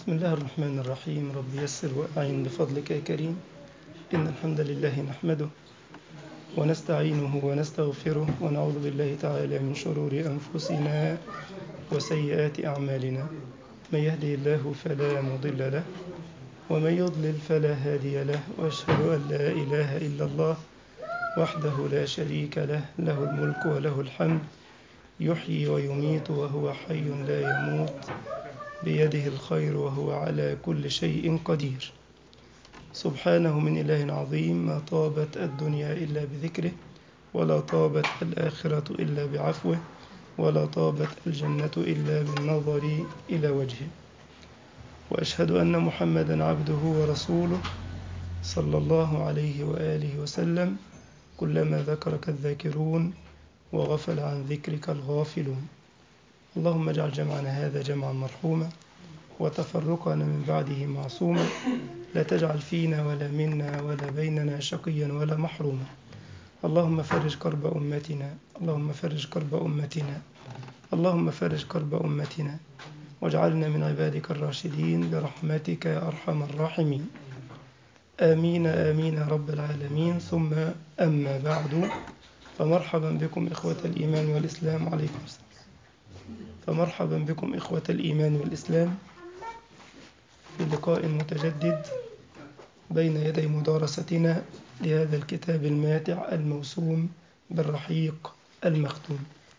بسم الله الرحمن الرحيم رب يسر وأعين بفضلك يا كريم إن الحمد لله نحمده ونستعينه ونستغفره ونعوذ بالله تعالى من شرور أنفسنا وسيئات أعمالنا من يهده الله فلا مضل له ومن يضلل فلا هادي له وأشهد أن لا إله إلا الله وحده لا شريك له له الملك وله الحمد يحيي ويميت وهو حي لا يموت بيده الخير وهو على كل شيء قدير سبحانه من إله عظيم ما طابت الدنيا إلا بذكره ولا طابت الآخرة إلا بعفوه ولا طابت الجنة إلا بالنظر إلى وجهه وأشهد أن محمدا عبده ورسوله صلى الله عليه وآله وسلم كلما ذكرك الذاكرون وغفل عن ذكرك الغافلون اللهم اجعل جمعنا هذا جمعا مرحوما وتفرقنا من بعده معصوما لا تجعل فينا ولا منا ولا بيننا شقيا ولا محروما اللهم فرج كرب أمتنا اللهم فرج كرب أمتنا اللهم فرج كرب أمتنا واجعلنا من عبادك الراشدين برحمتك يا أرحم الراحمين آمين آمين يا رب العالمين ثم أما بعد فمرحبا بكم إخوة الإيمان والإسلام عليكم السلام فمرحبا بكم إخوة الإيمان والإسلام في لقاء متجدد بين يدي مدارستنا لهذا الكتاب الماتع الموسوم بالرحيق المختوم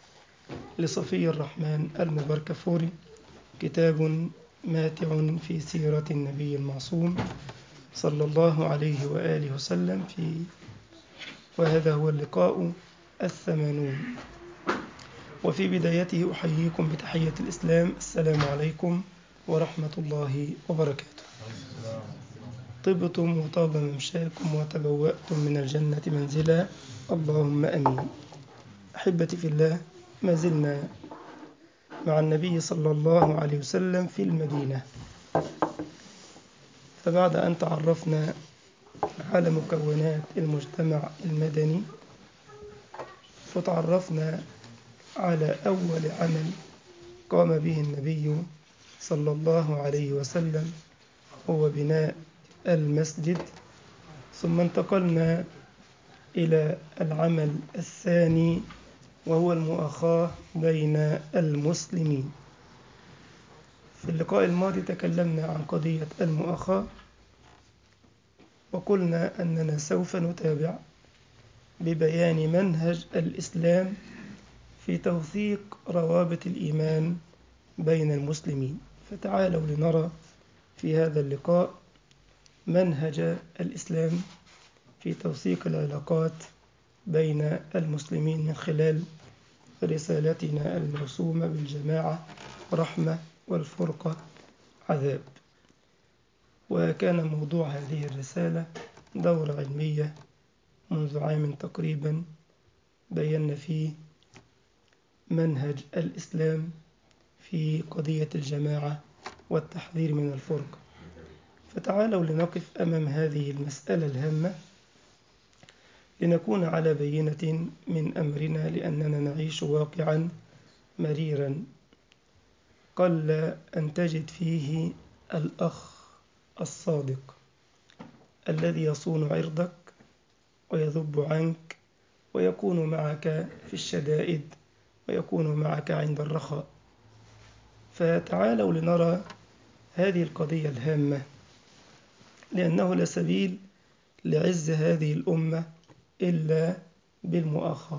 لصفي الرحمن المباركفوري كتاب ماتع في سيرة النبي المعصوم صلى الله عليه وآله وسلم في وهذا هو اللقاء الثمانون وفي بدايته أحييكم بتحية الإسلام السلام عليكم ورحمة الله وبركاته طبتم وطاب ممشاكم وتبوأتم من الجنة منزلا اللهم أمين أحبتي في الله ما زلنا مع النبي صلى الله عليه وسلم في المدينة فبعد أن تعرفنا على مكونات المجتمع المدني فتعرفنا على أول عمل قام به النبي صلى الله عليه وسلم هو بناء المسجد ثم انتقلنا إلى العمل الثاني وهو المؤاخاة بين المسلمين في اللقاء الماضي تكلمنا عن قضية المؤاخاة وقلنا أننا سوف نتابع ببيان منهج الإسلام في توثيق روابط الإيمان بين المسلمين فتعالوا لنرى في هذا اللقاء منهج الإسلام في توثيق العلاقات بين المسلمين من خلال رسالتنا الموسومة بالجماعة رحمة والفرقة عذاب وكان موضوع هذه الرسالة دورة علمية منذ عام تقريبا بينا فيه منهج الإسلام في قضية الجماعة والتحذير من الفرقة فتعالوا لنقف أمام هذه المسألة الهامة لنكون على بينة من أمرنا لأننا نعيش واقعا مريرا قل أن تجد فيه الأخ الصادق الذي يصون عرضك ويذب عنك ويكون معك في الشدائد ويكون معك عند الرخاء فتعالوا لنرى هذه القضية الهامة لأنه لا سبيل لعز هذه الأمة إلا بالمؤاخاة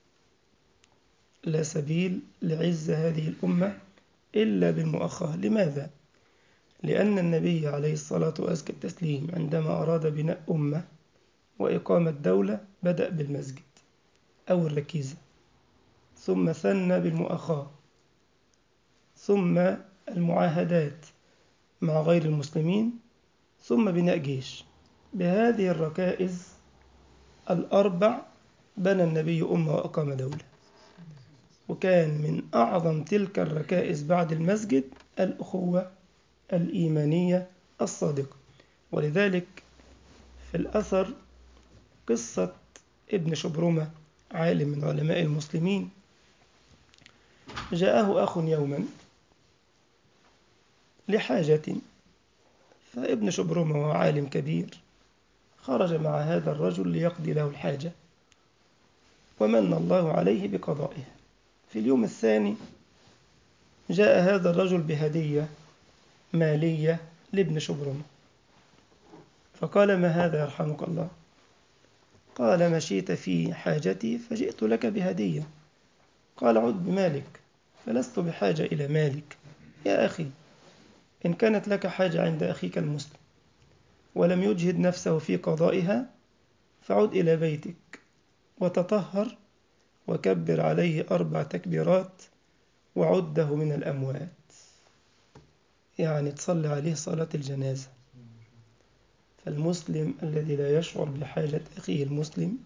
لا سبيل لعز هذه الأمة إلا بالمؤاخاة لماذا؟ لأن النبي عليه الصلاة وأزكى التسليم عندما أراد بناء أمة وإقامة دولة بدأ بالمسجد أو الركيزة ثم ثنى بالمؤاخاة ثم المعاهدات مع غير المسلمين ثم بناء جيش بهذه الركائز الأربع بنى النبي أمة وأقام دولة وكان من أعظم تلك الركائز بعد المسجد الأخوة الإيمانية الصادقة ولذلك في الأثر قصة ابن شبرمة عالم من علماء المسلمين جاءه أخ يوما لحاجة فابن شبرمة وهو عالم كبير خرج مع هذا الرجل ليقضي له الحاجة ومن الله عليه بقضائها في اليوم الثاني جاء هذا الرجل بهدية مالية لابن شبرمة فقال ما هذا يرحمك الله قال مشيت في حاجتي فجئت لك بهدية قال عد بمالك فلست بحاجة إلى مالك يا أخي إن كانت لك حاجة عند أخيك المسلم ولم يجهد نفسه في قضائها فعد إلى بيتك وتطهر وكبر عليه أربع تكبيرات وعده من الأموات يعني تصلي عليه صلاة الجنازة فالمسلم الذي لا يشعر بحاجة أخيه المسلم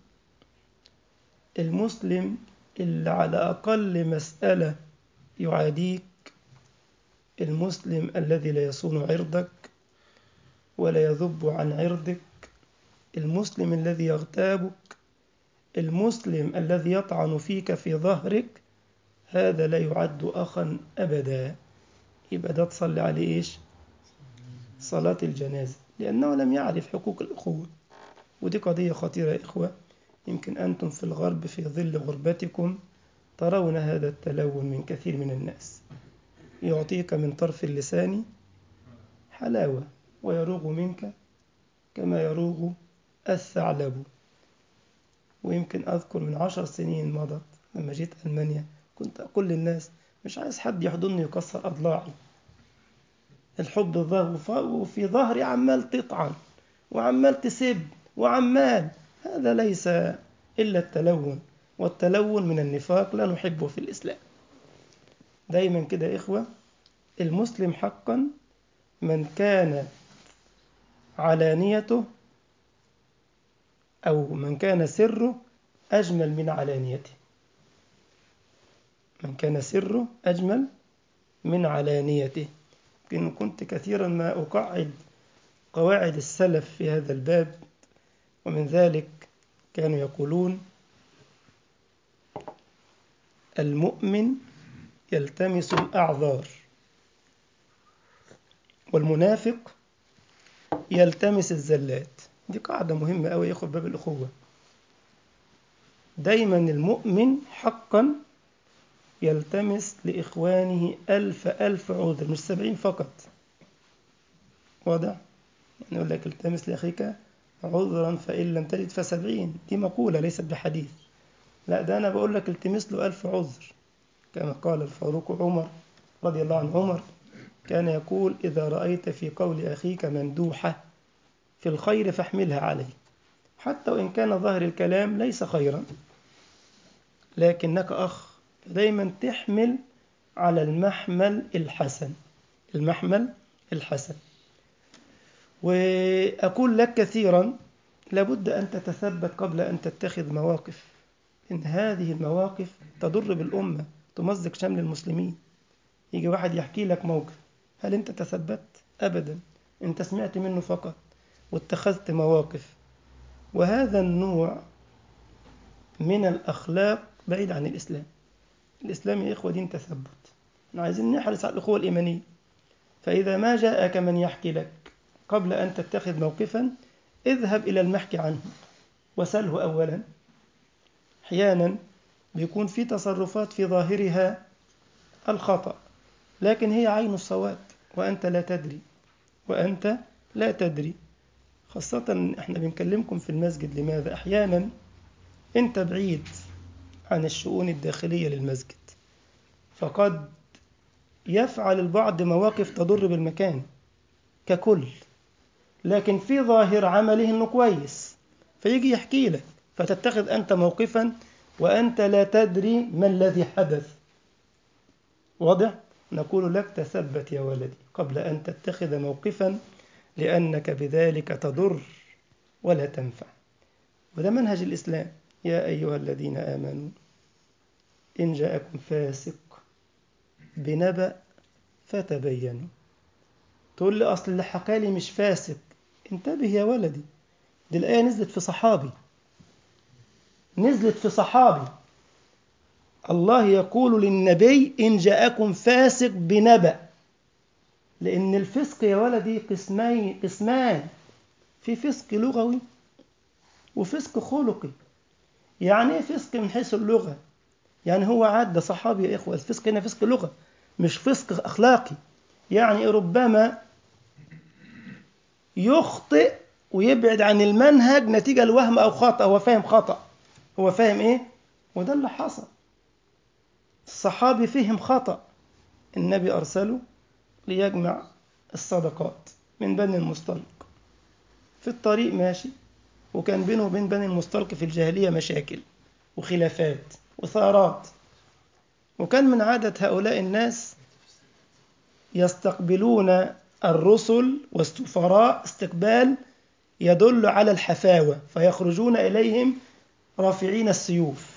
المسلم اللي على أقل مسألة يعاديك المسلم الذي لا يصون عرضك ولا يذب عن عرضك المسلم الذي يغتابك المسلم الذي يطعن فيك في ظهرك هذا لا يعد أخا أبدا يبقى ده تصلي عليه إيش صلاة الجنازة لأنه لم يعرف حقوق الأخوة ودي قضية خطيرة يا إخوة يمكن أنتم في الغرب في ظل غربتكم ترون هذا التلون من كثير من الناس يعطيك من طرف اللسان حلاوة ويروغ منك كما يروغ الثعلب ويمكن أذكر من عشر سنين مضت لما جيت ألمانيا كنت أقول للناس مش عايز حد يحضني يكسر أضلاعي الحب ظهر وفي ظهري عمال تطعن وعمال تسب وعمال هذا ليس إلا التلون والتلون من النفاق لا نحبه في الإسلام دايما كده يا إخوة المسلم حقا من كان علانيته أو من كان سره أجمل من علانيته من كان سره أجمل من علانيته يمكن كنت كثيرا ما أقعد قواعد السلف في هذا الباب ومن ذلك كانوا يقولون المؤمن يلتمس الأعذار والمنافق يلتمس الزلات دي قاعدة مهمة أوي يا إخوة باب الأخوة دايما المؤمن حقا يلتمس لإخوانه ألف ألف عذر مش سبعين فقط واضح؟ يعني يقول لك التمس لأخيك عذرا فإن لم تجد فسبعين دي مقولة ليست بحديث لا ده أنا بقول لك التمس له ألف عذر كما قال الفاروق عمر رضي الله عن عمر كان يقول إذا رأيت في قول أخيك مندوحة في الخير فاحملها عليه حتى وإن كان ظاهر الكلام ليس خيرا لكنك أخ دايما تحمل على المحمل الحسن المحمل الحسن وأقول لك كثيرا لابد أن تتثبت قبل أن تتخذ مواقف إن هذه المواقف تضر بالأمة تمزق شمل المسلمين يجي واحد يحكي لك موقف هل أنت تثبت؟ أبدا أنت سمعت منه فقط واتخذت مواقف وهذا النوع من الأخلاق بعيد عن الإسلام الإسلام يا إخوة دين تثبت احنا عايزين نحرص على الأخوة الإيمانية فإذا ما جاءك من يحكي لك قبل أن تتخذ موقفا اذهب إلى المحكي عنه وسله أولا أحيانا بيكون في تصرفات في ظاهرها الخطأ لكن هي عين الصواب وأنت لا تدري وأنت لا تدري خاصة احنا بنكلمكم في المسجد لماذا أحيانا أنت بعيد عن الشؤون الداخلية للمسجد فقد يفعل البعض مواقف تضر بالمكان ككل لكن في ظاهر عمله انه كويس فيجي يحكي لك فتتخذ انت موقفا وانت لا تدري ما الذي حدث واضح نقول لك تثبت يا ولدي قبل ان تتخذ موقفا لانك بذلك تضر ولا تنفع وده منهج الاسلام يا ايها الذين امنوا ان جاءكم فاسق بنبأ فتبينوا تقول لي اصل اللي حكالي مش فاسق انتبه يا ولدي دي الآية نزلت في صحابي نزلت في صحابي الله يقول للنبي إن جاءكم فاسق بنبأ لأن الفسق يا ولدي قسمين قسمان في فسق لغوي وفسق خلقي يعني ايه فسق من حيث اللغة يعني هو عاد ده صحابي يا إخوة الفسق هنا فسق لغة مش فسق أخلاقي يعني ربما يخطئ ويبعد عن المنهج نتيجة لوهم أو خطأ هو فاهم خطأ هو فاهم إيه وده اللي حصل الصحابي فهم خطأ النبي أرسله ليجمع الصدقات من بني المصطلق في الطريق ماشي وكان بينه وبين بني المصطلق في الجاهلية مشاكل وخلافات وثارات وكان من عادة هؤلاء الناس يستقبلون الرسل والسفراء استقبال يدل على الحفاوة فيخرجون إليهم رافعين السيوف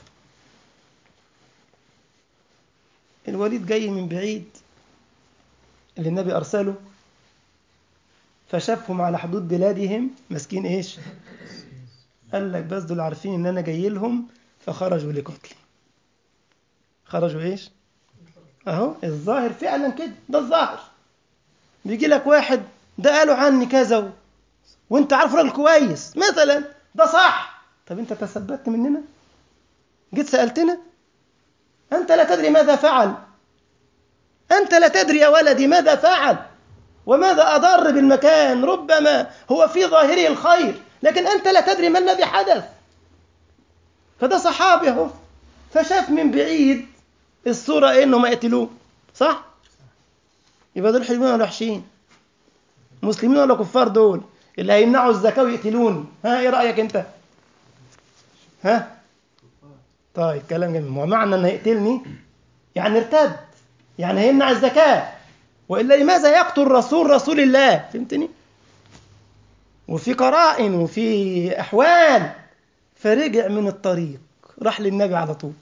الوليد جاي من بعيد اللي النبي أرسله فشافهم على حدود بلادهم ماسكين إيش قال لك بس دول عارفين إن أنا جاي لهم فخرجوا لقتلي خرجوا إيش أهو الظاهر فعلا كده ده الظاهر بيجي لك واحد ده قالوا عني كذا و... وانت عارف راجل كويس مثلا ده صح طب انت تثبت مننا جيت سألتنا أنت لا تدري ماذا فعل أنت لا تدري يا ولدي ماذا فعل وماذا أضر بالمكان ربما هو في ظاهره الخير لكن أنت لا تدري ما الذي حدث فده صحابي اهو فشاف من بعيد الصورة إيه إنهم يقتلوه صح؟ يبقى دول حلوين ولا وحشين؟ مسلمين ولا كفار دول؟ اللي هيمنعوا الزكاة ويقتلوني ها إيه رأيك أنت؟ ها؟ طيب كلام جميل ما معنى أنه يقتلني يعني ارتد يعني هيمنع الزكاة وإلا لماذا يقتل رسول رسول الله فهمتني وفي قرائن وفي أحوال فرجع من الطريق راح للنبي على طول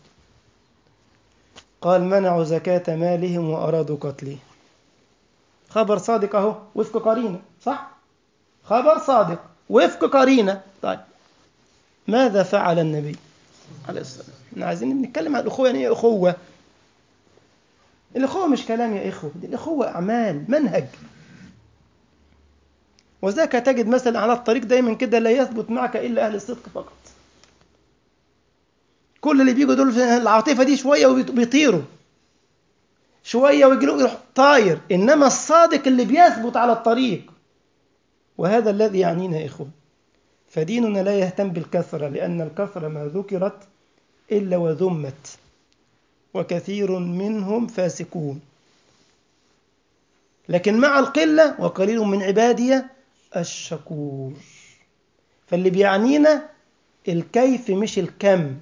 قال منعوا زكاة مالهم وأرادوا قتله خبر صادق أهو وفق قرينة صح خبر صادق وفق قرينة طيب ماذا فعل النبي عليه الصلاة والسلام احنا عايزين نتكلم عن الأخوة يعني إيه أخوة الأخوة مش كلام يا إخوة دي الأخوة أعمال منهج وذاك تجد مثلا على الطريق دايما كده لا يثبت معك إلا أهل الصدق فقط كل اللي بيجوا دول في العاطفة دي شوية وبيطيروا شوية ويجي يروح طاير إنما الصادق اللي بيثبت على الطريق وهذا الذي يعنينا يا إخوة فديننا لا يهتم بالكثرة لأن الكثرة ما ذكرت إلا وذمت وكثير منهم فاسقون لكن مع القلة وقليل من عبادي الشكور فاللي بيعنينا الكيف مش الكم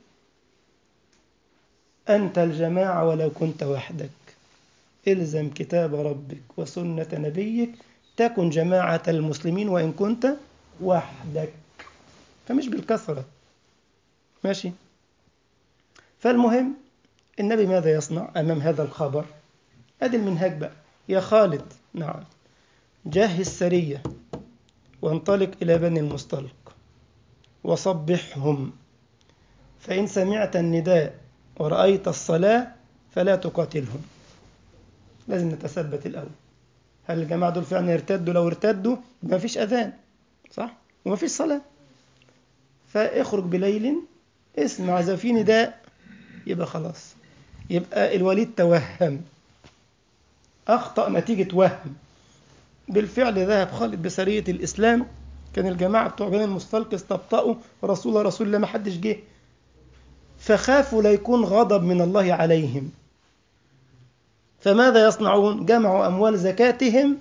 أنت الجماعة ولو كنت وحدك إلزم كتاب ربك وسنة نبيك تكن جماعة المسلمين وإن كنت وحدك فمش بالكثرة ماشي فالمهم النبي ماذا يصنع أمام هذا الخبر أدي المنهج بقى يا خالد نعم جهز سرية وانطلق إلى بني المصطلق وصبحهم فإن سمعت النداء ورأيت الصلاة فلا تقاتلهم لازم نتثبت الأول هل الجماعة دول فعلا يرتدوا لو ارتدوا ما فيش أذان صح وما فيش صلاة فاخرج بليل اسمع إذا في نداء يبقى خلاص يبقى الوليد توهم أخطأ نتيجة وهم بالفعل ذهب خالد بسرية الإسلام كان الجماعة بتوع بني المصطلق استبطأوا رسول رسول الله ما حدش جه فخافوا لا يكون غضب من الله عليهم فماذا يصنعون جمعوا أموال زكاتهم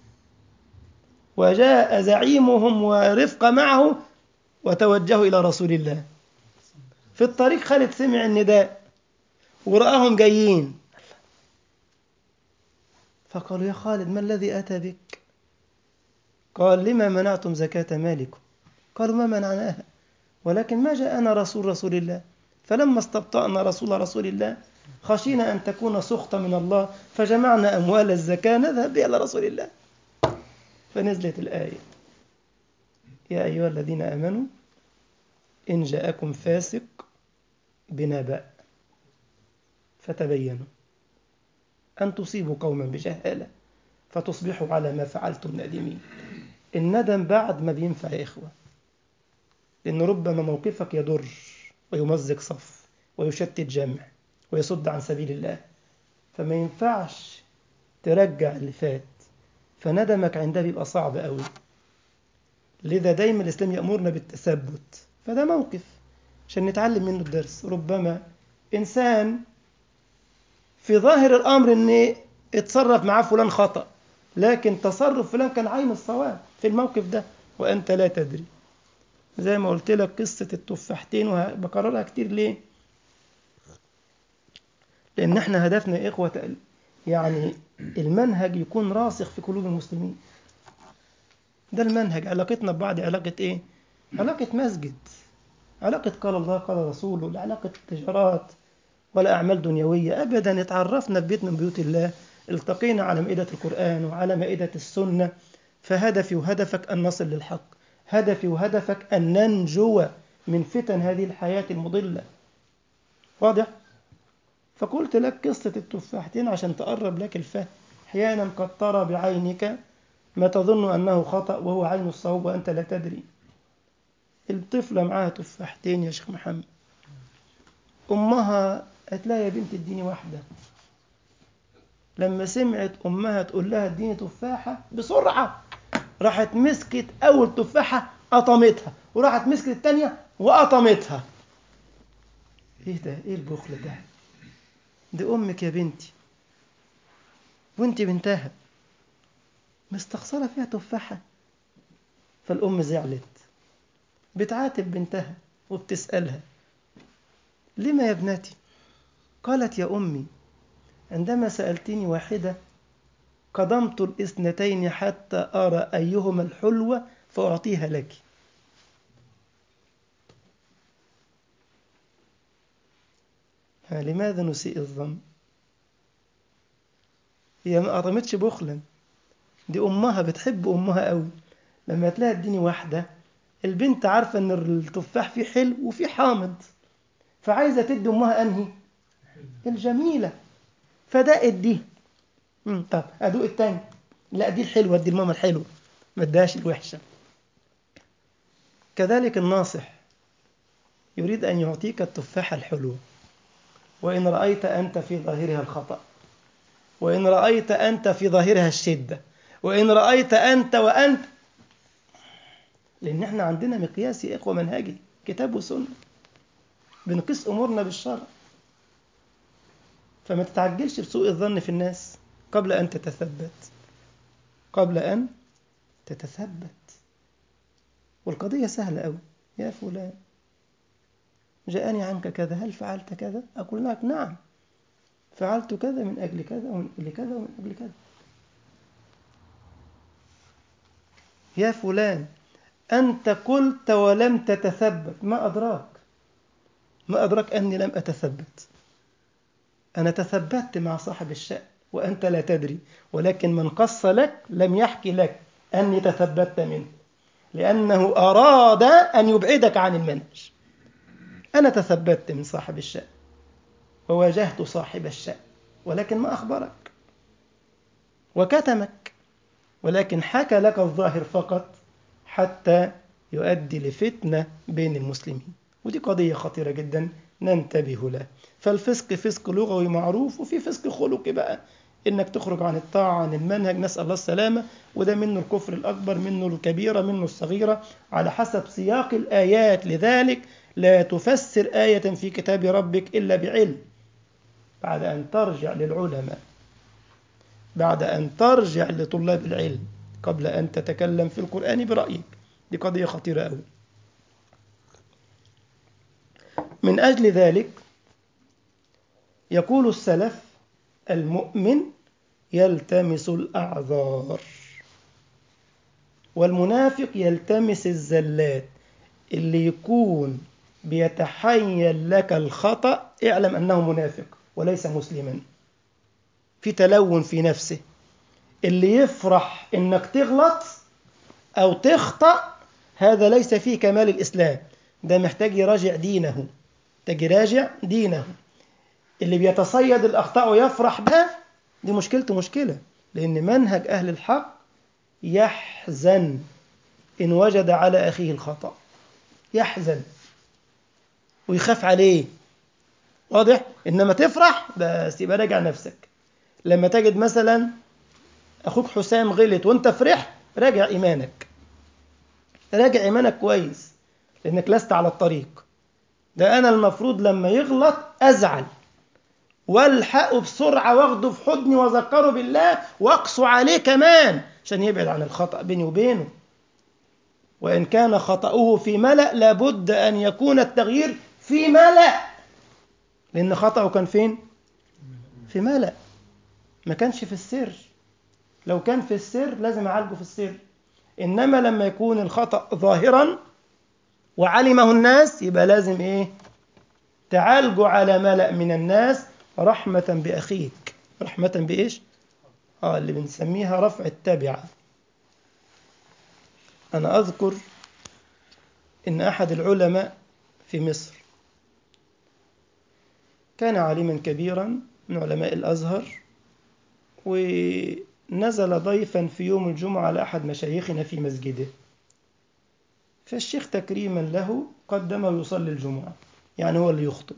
وجاء زعيمهم ورفق معه وتوجهوا إلى رسول الله في الطريق خالد سمع النداء ورآهم جايين فقالوا يا خالد ما الذي أتى بك قال لما منعتم زكاة مالكم قالوا ما منعناها ولكن ما جاءنا رسول رسول الله فلما استبطأنا رسول رسول الله خشينا أن تكون سخطة من الله فجمعنا أموال الزكاة نذهب بها لرسول الله فنزلت الآية يا أيها الذين آمنوا إن جاءكم فاسق بنبأ فتبينوا أن تصيبوا قوما بجهالة فتصبحوا على ما فعلتم نادمين الندم بعد ما بينفع يا إخوة لأن ربما موقفك يضر ويمزق صف ويشتت جمع ويصد عن سبيل الله فما ينفعش ترجع اللي فات فندمك عندها بيبقى صعب قوي لذا دايما الإسلام يأمرنا بالتثبت فده موقف عشان نتعلم منه الدرس ربما إنسان في ظاهر الأمر إن اتصرف معاه فلان خطأ لكن تصرف فلان كان عين الصواب في الموقف ده وأنت لا تدري زي ما قلت لك قصة التفاحتين وبكررها كتير ليه لأن احنا هدفنا يا إخوة يعني المنهج يكون راسخ في قلوب المسلمين ده المنهج علاقتنا ببعض علاقة إيه؟ علاقة مسجد علاقة قال الله قال رسوله لا علاقة تجارات ولا أعمال دنيوية أبدا اتعرفنا في بيت من بيوت الله التقينا على مائدة القرآن وعلى مائدة السنة فهدفي وهدفك أن نصل للحق هدفي وهدفك أن ننجو من فتن هذه الحياة المضلة واضح؟ فقلت لك قصة التفاحتين عشان تقرب لك الفهم أحيانا قد ترى بعينك ما تظن أنه خطأ وهو عين الصواب وأنت لا تدري الطفلة معاها تفاحتين يا شيخ محمد أمها قالت لها يا بنت اديني واحدة لما سمعت أمها تقول لها اديني تفاحة بسرعة راحت مسكت أول تفاحة قطمتها وراحت مسكت التانية وقطمتها ايه ده ايه البخل ده دي أمك يا بنتي وانت بنتها مستخسرة فيها تفاحة فالأم زعلت بتعاتب بنتها وبتسألها لما يا ابنتي قالت يا أمي عندما سألتني واحدة قدمت الاثنتين حتى أرى أيهما الحلوة فأعطيها لك لماذا نسيء الظن هي ما قطمتش بخلا دي أمها بتحب أمها قوي لما تلاقي اديني واحدة البنت عارفة إن التفاح فيه حلو وفيه حامض فعايزة تدي أمها أنهي الجميلة فدقت دي مم. طب أدوق التاني لا دي الحلوة دي الماما الحلوة ما اداش الوحشة كذلك الناصح يريد أن يعطيك التفاحة الحلوة وإن رأيت أنت في ظاهرها الخطأ وإن رأيت أنت في ظاهرها الشدة وإن رأيت أنت وأنت لأن احنا عندنا مقياس يا إخوة منهجي كتاب وسنة بنقيس أمورنا بالشرع فما تتعجلش بسوء الظن في الناس قبل أن تتثبت قبل أن تتثبت والقضية سهلة أوي يا فلان جاءني عنك كذا هل فعلت كذا أقول لك نعم فعلت كذا من أجل كذا ومن أجل كذا ومن أجل كذا يا فلان أنت قلت ولم تتثبت ما أدراك ما أدراك أني لم أتثبت أنا تثبت مع صاحب الشأن وأنت لا تدري ولكن من قص لك لم يحكي لك أني تثبت منه لأنه أراد أن يبعدك عن المنهج أنا تثبت من صاحب الشأن وواجهت صاحب الشأن ولكن ما أخبرك وكتمك ولكن حكى لك الظاهر فقط حتى يؤدي لفتنة بين المسلمين ودي قضية خطيرة جدا ننتبه لها فالفسق فسق لغوي معروف وفي فسق خلقي بقى انك تخرج عن الطاعة عن المنهج نسأل الله السلامة وده منه الكفر الأكبر منه الكبيرة منه الصغيرة على حسب سياق الآيات لذلك لا تفسر آية في كتاب ربك إلا بعلم بعد أن ترجع للعلماء بعد أن ترجع لطلاب العلم قبل أن تتكلم في القرآن برأيك دي قضية خطيرة أوي من أجل ذلك يقول السلف المؤمن يلتمس الأعذار والمنافق يلتمس الزلات اللي يكون بيتحين لك الخطأ اعلم أنه منافق وليس مسلما في تلون في نفسه اللي يفرح انك تغلط او تخطأ هذا ليس فيه كمال الاسلام ده محتاج يراجع دينه محتاج يراجع دينه اللي بيتصيد الاخطاء ويفرح بها دي مشكلته مشكله لأن منهج أهل الحق يحزن إن وجد على أخيه الخطأ يحزن ويخاف عليه واضح إنما تفرح بس يبقى راجع نفسك لما تجد مثلا أخوك حسام غلط وأنت فرح راجع إيمانك راجع إيمانك كويس لأنك لست على الطريق ده أنا المفروض لما يغلط أزعل والحقه بسرعة واخده في حضني واذكره بالله واقسو عليه كمان عشان يبعد عن الخطأ بيني وبينه وإن كان خطأه في ملأ لابد أن يكون التغيير في ملأ لأن خطأه كان فين؟ في ملأ ما كانش في السر لو كان في السر لازم أعالجه في السر إنما لما يكون الخطأ ظاهرا وعلمه الناس يبقى لازم إيه؟ تعالجه على ملأ من الناس رحمة بأخيك رحمة بإيش؟ آه اللي بنسميها رفع التبعة أنا أذكر إن أحد العلماء في مصر كان عالما كبيرا من علماء الأزهر ونزل ضيفا في يوم الجمعة على أحد مشايخنا في مسجده فالشيخ تكريما له قدم يصلي الجمعة يعني هو اللي يخطب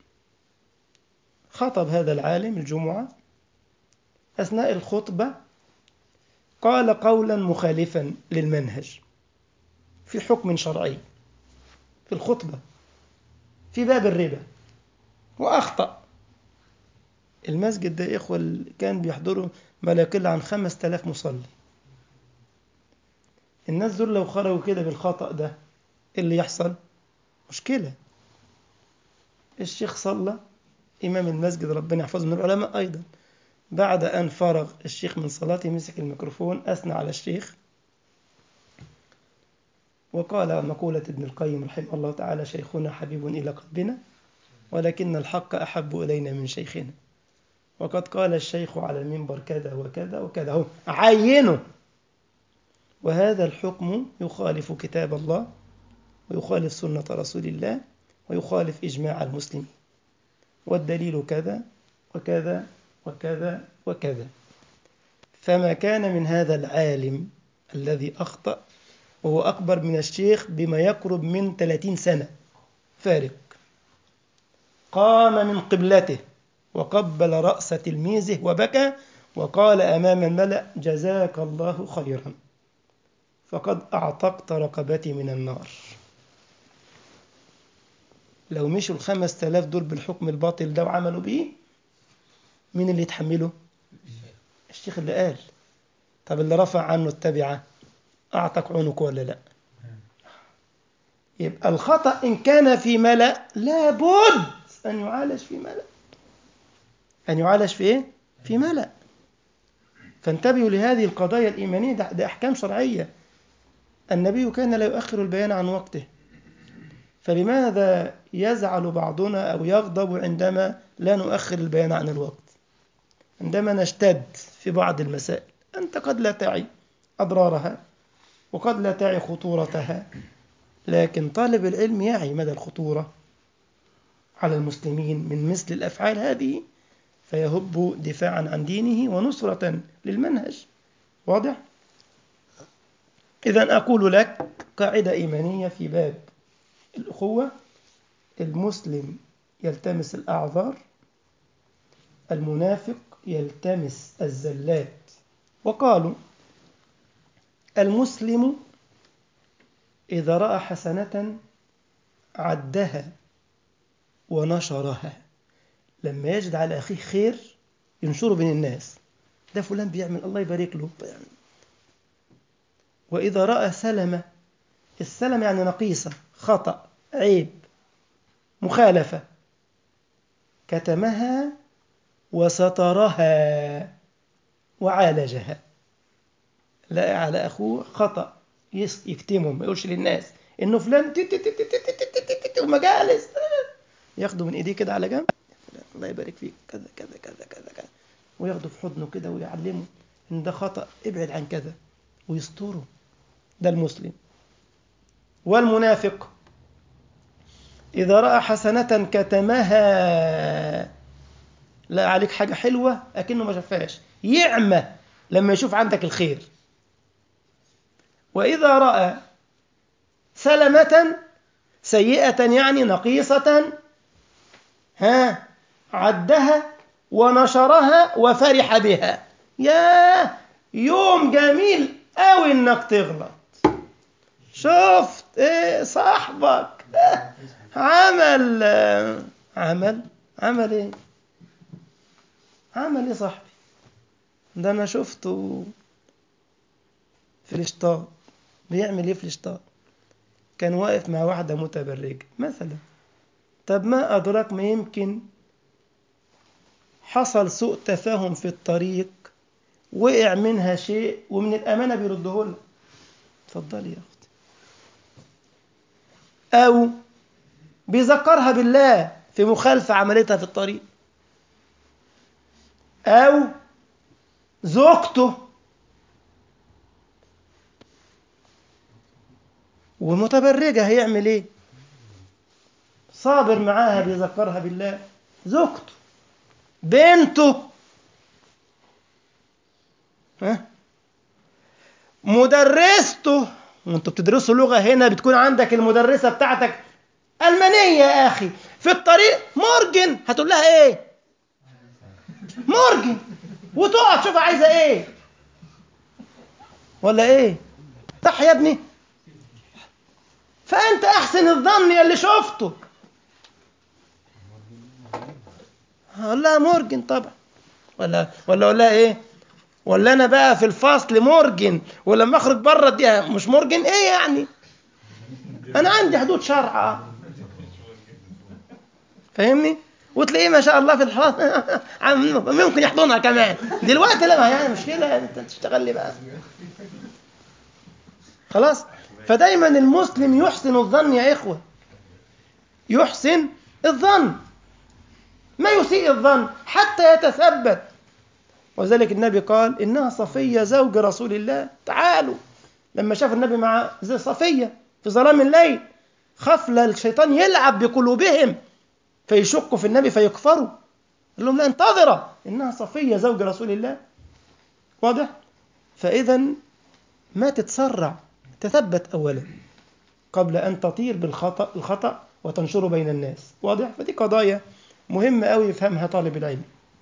خطب هذا العالم الجمعة أثناء الخطبة قال قولا مخالفا للمنهج في حكم شرعي في الخطبة في باب الربا وأخطأ المسجد ده إخوة كان بيحضروا ما لا يقل عن خمس تلاف مصلي الناس دول لو خرجوا كده بالخطأ ده إيه اللي يحصل مشكلة الشيخ صلى إمام المسجد ربنا يحفظه من العلماء أيضا بعد أن فرغ الشيخ من صلاته مسك الميكروفون أثنى على الشيخ وقال مقولة ابن القيم رحمه الله تعالى شيخنا حبيب إلى قلبنا ولكن الحق أحب إلينا من شيخنا وقد قال الشيخ على المنبر كذا وكذا وكذا هو عينه وهذا الحكم يخالف كتاب الله ويخالف سنة رسول الله ويخالف إجماع المسلمين والدليل كذا وكذا وكذا وكذا فما كان من هذا العالم الذي أخطأ وهو أكبر من الشيخ بما يقرب من 30 سنة فارق قام من قبلته وقبل رأس تلميذه وبكى وقال أمام الملأ جزاك الله خيرا فقد أعتقت رقبتي من النار لو مشوا الخمس تلاف دول بالحكم الباطل ده وعملوا بيه مين اللي يتحمله الشيخ اللي قال طب اللي رفع عنه التبعة أعتق عنق ولا لا يبقى الخطأ إن كان في ملأ لابد أن يعالج في ملأ أن يعالج في إيه؟ في ملأ فانتبهوا لهذه القضايا الإيمانية ده, ده أحكام شرعية النبي كان لا يؤخر البيان عن وقته فلماذا يزعل بعضنا أو يغضب عندما لا نؤخر البيان عن الوقت عندما نشتد في بعض المسائل أنت قد لا تعي أضرارها وقد لا تعي خطورتها لكن طالب العلم يعي مدى الخطورة على المسلمين من مثل الأفعال هذه فيهب دفاعا عن دينه ونصرة للمنهج واضح؟ إذا أقول لك قاعدة إيمانية في باب الأخوة المسلم يلتمس الأعذار المنافق يلتمس الزلات وقالوا المسلم إذا رأى حسنة عدها ونشرها لما يجد على أخيه خير ينشره بين الناس ده فلان بيعمل الله يبارك له يعني وإذا رأى سلمة السلم يعني نقيصة خطأ عيب مخالفة كتمها وسترها وعالجها لا على أخوه خطأ يكتمه ما يقولش للناس إنه فلان ومجالس ياخده من إيديه كده على جنب الله يبارك فيك كذا كذا كذا كذا كذا وياخده في حضنه كده ويعلمه إن ده خطأ ابعد عن كذا ويستره ده المسلم والمنافق إذا رأى حسنة كتمها لا عليك حاجة حلوة أكنه ما شافهاش يعمى لما يشوف عندك الخير وإذا رأى سلمة سيئة يعني نقيصة ها عدها ونشرها وفرح بها يا يوم جميل قوي انك تغلط شفت ايه صاحبك عمل عمل عمل ايه عمل ايه صاحبي ده انا شفته في الاشطاط بيعمل ايه في الاشطاط كان واقف مع واحدة متبرجة مثلا طب ما أدراك ما يمكن حصل سوء تفاهم في الطريق وقع منها شيء ومن الأمانة بيرده لها اتفضلي يا أختي أو بيذكرها بالله في مخالفة عملتها في الطريق أو زوجته ومتبرجة هيعمل ايه صابر معاها بيذكرها بالله زوجته بنته ها مدرسته وانتوا بتدرسوا لغة هنا بتكون عندك المدرسة بتاعتك ألمانية يا أخي في الطريق مورجن هتقول لها إيه مورجن وتقعد تشوفها عايزة إيه ولا إيه صح يا ابني فأنت أحسن الظن يا اللي شفته هقول لها مورجن طبعا ولا ولا اقول لها ايه ولا انا بقى في الفصل مورجن ولما اخرج بره اديها مش مورجن ايه يعني انا عندي حدود شرع فاهمني وتلاقيه ما شاء الله في الحراس ممكن يحضنها كمان دلوقتي لا يعني مشكله انت تشتغل لي بقى خلاص فدايما المسلم يحسن الظن يا إخوة يحسن الظن ما يسيء الظن حتى يتثبت وذلك النبي قال إنها صفية زوج رسول الله تعالوا لما شاف النبي مع صفية في ظلام الليل خاف الشيطان يلعب بقلوبهم فيشكوا في النبي فيكفروا قال لهم لا انتظروا إنها صفية زوج رسول الله واضح فإذا ما تتسرع تثبت أولا قبل أن تطير بالخطأ الخطأ وتنشره بين الناس واضح فدي قضايا مهمة أوي يفهمها طالب العلم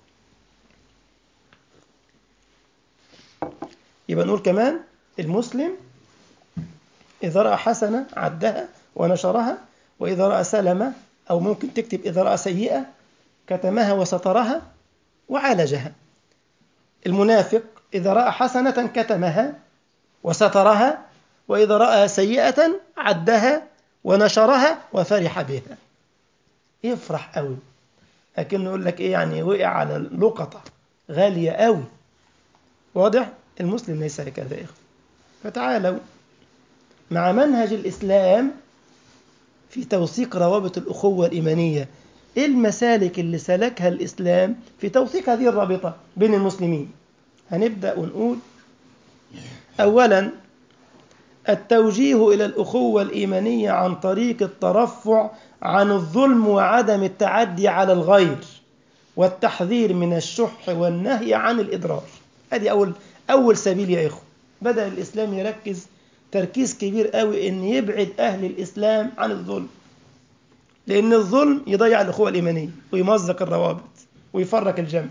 يبقى نقول كمان المسلم إذا رأى حسنة عدها ونشرها وإذا رأى سلمة أو ممكن تكتب إذا رأى سيئة كتمها وسترها وعالجها المنافق إذا رأى حسنة كتمها وسترها وإذا رأى سيئة عدها ونشرها وفرح بها يفرح قوي لكن يقول لك إيه يعني وقع على لقطة غالية قوي واضح المسلم ليس هكذا يا إخوة فتعالوا مع منهج الإسلام في توثيق روابط الأخوة الإيمانية إيه المسالك اللي سلكها الإسلام في توثيق هذه الرابطة بين المسلمين هنبدأ ونقول أولا التوجيه إلى الأخوة الإيمانية عن طريق الترفع عن الظلم وعدم التعدي على الغير والتحذير من الشح والنهي عن الإضرار هذه أول أول سبيل يا إخوة بدأ الإسلام يركز تركيز كبير قوي إن يبعد أهل الإسلام عن الظلم لأن الظلم يضيع الأخوة الإيمانية ويمزق الروابط ويفرق الجمع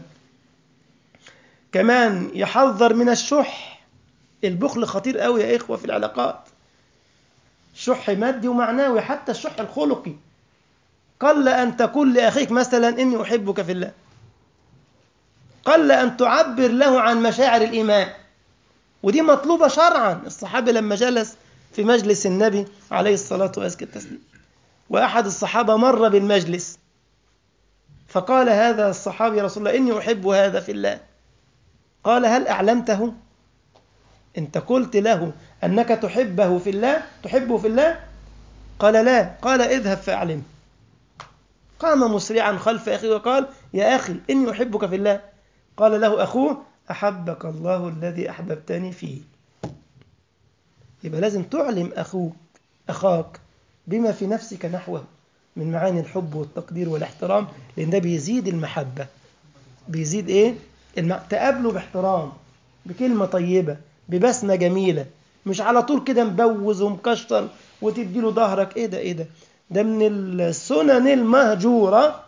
كمان يحذر من الشح البخل خطير قوي يا إخوة في العلاقات شح مادي ومعنوي حتى الشح الخلقي قل أن تقول لأخيك مثلا إني أحبك في الله قل أن تعبر له عن مشاعر الإيمان ودي مطلوبة شرعا الصحابي لما جلس في مجلس النبي عليه الصلاة والسلام وأحد الصحابة مر بالمجلس فقال هذا الصحابي رسول الله إني أحب هذا في الله قال هل أعلمته أنت قلت له أنك تحبه في الله تحبه في الله قال لا قال اذهب فأعلمه قام مسرعا خلف أخيه وقال يا أخي إني أحبك في الله قال له أخوه أحبك الله الذي أحببتني فيه يبقى لازم تعلم أخوك أخاك بما في نفسك نحوه من معاني الحب والتقدير والاحترام لأن ده بيزيد المحبة بيزيد إيه؟ الم... تقابله باحترام بكلمة طيبة ببسمة جميلة مش على طول كده مبوز ومكشر وتديله ظهرك ايه ده ايه ده ده من السنن المهجورة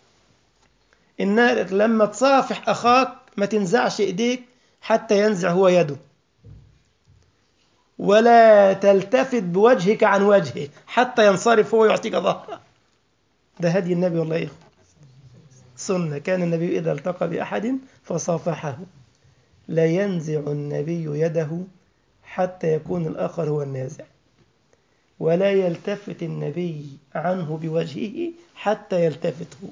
انك لما تصافح اخاك ما تنزعش ايديك حتى ينزع هو يده ولا تلتفت بوجهك عن وجهه حتى ينصرف هو يعطيك ظهره ده هدي النبي والله يا إخوة سنة كان النبي إذا التقى بأحد فصافحه لا ينزع النبي يده حتى يكون الآخر هو النازع ولا يلتفت النبي عنه بوجهه حتى يلتفت هو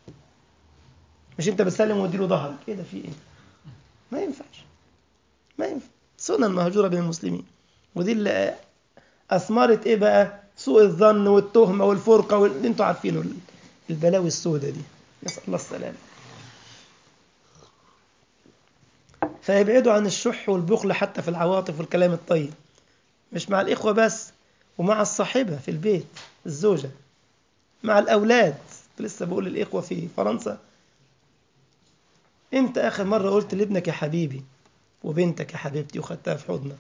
مش انت بتسلم وتديله ظهرك ايه ده في ايه ما ينفعش ما ينفع سنن مهجورة بين المسلمين ودي اللي أثمرت إيه بقى سوء الظن والتهمة والفرقة واللي انتوا عارفينه البلاوي السوداء دي نسأل الله السلامة فيبعدوا عن الشح والبخل حتى في العواطف والكلام الطيب مش مع الإخوة بس ومع الصاحبة في البيت الزوجة مع الأولاد لسه بقول الإخوة في فرنسا امتى آخر مرة قلت لابنك يا حبيبي وبنتك يا حبيبتي وخدتها في حضنك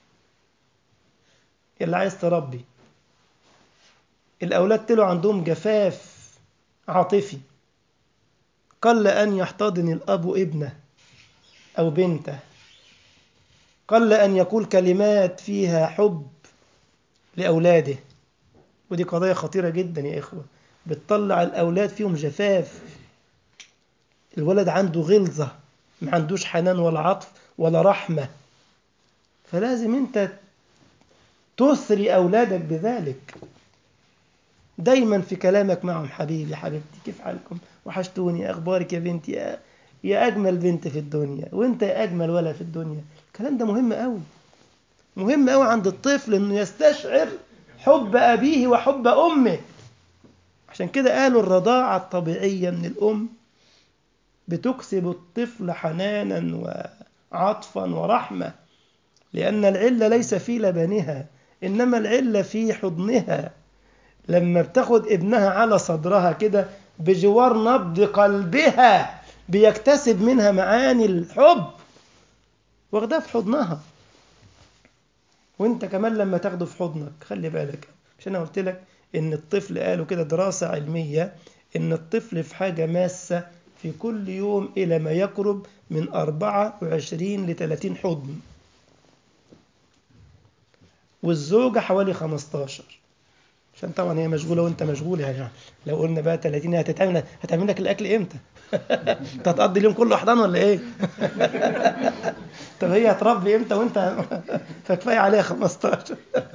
اللي عايز تربي الأولاد طلعوا عندهم جفاف عاطفي قل أن يحتضن الأب ابنه أو بنته قل أن يقول كلمات فيها حب لأولاده ودي قضية خطيرة جدا يا إخوة بتطلع الأولاد فيهم جفاف الولد عنده غلظة ما عندوش حنان ولا عطف ولا رحمة فلازم أنت تثري أولادك بذلك دايما في كلامك معهم حبيبي حبيبتي كيف حالكم وحشتوني أخبارك يا بنتي يا, يا أجمل بنت في الدنيا وأنت يا أجمل ولد في الدنيا الكلام ده مهم قوي مهم قوي عند الطفل إنه يستشعر حب أبيه وحب أمه عشان كده قالوا الرضاعة الطبيعية من الأم بتكسب الطفل حنانا وعطفا ورحمة لأن العلة ليس في لبنها إنما العلة في حضنها لما بتاخد ابنها على صدرها كده بجوار نبض قلبها بيكتسب منها معاني الحب واخدها في حضنها وانت كمان لما تاخده في حضنك خلي بالك مش انا قلت لك ان الطفل قالوا كده دراسة علمية ان الطفل في حاجة ماسة في كل يوم الى ما يقرب من 24 ل 30 حضن والزوجة حوالي 15 عشان طبعا هي مشغولة وانت مشغول يعني لو قلنا بقى 30 هتتعمل هتعمل لك الاكل امتى؟ انت هتقضي اليوم كله احضان ولا ايه؟ طب هي هتربي امتى وانت فكفايه عليها 15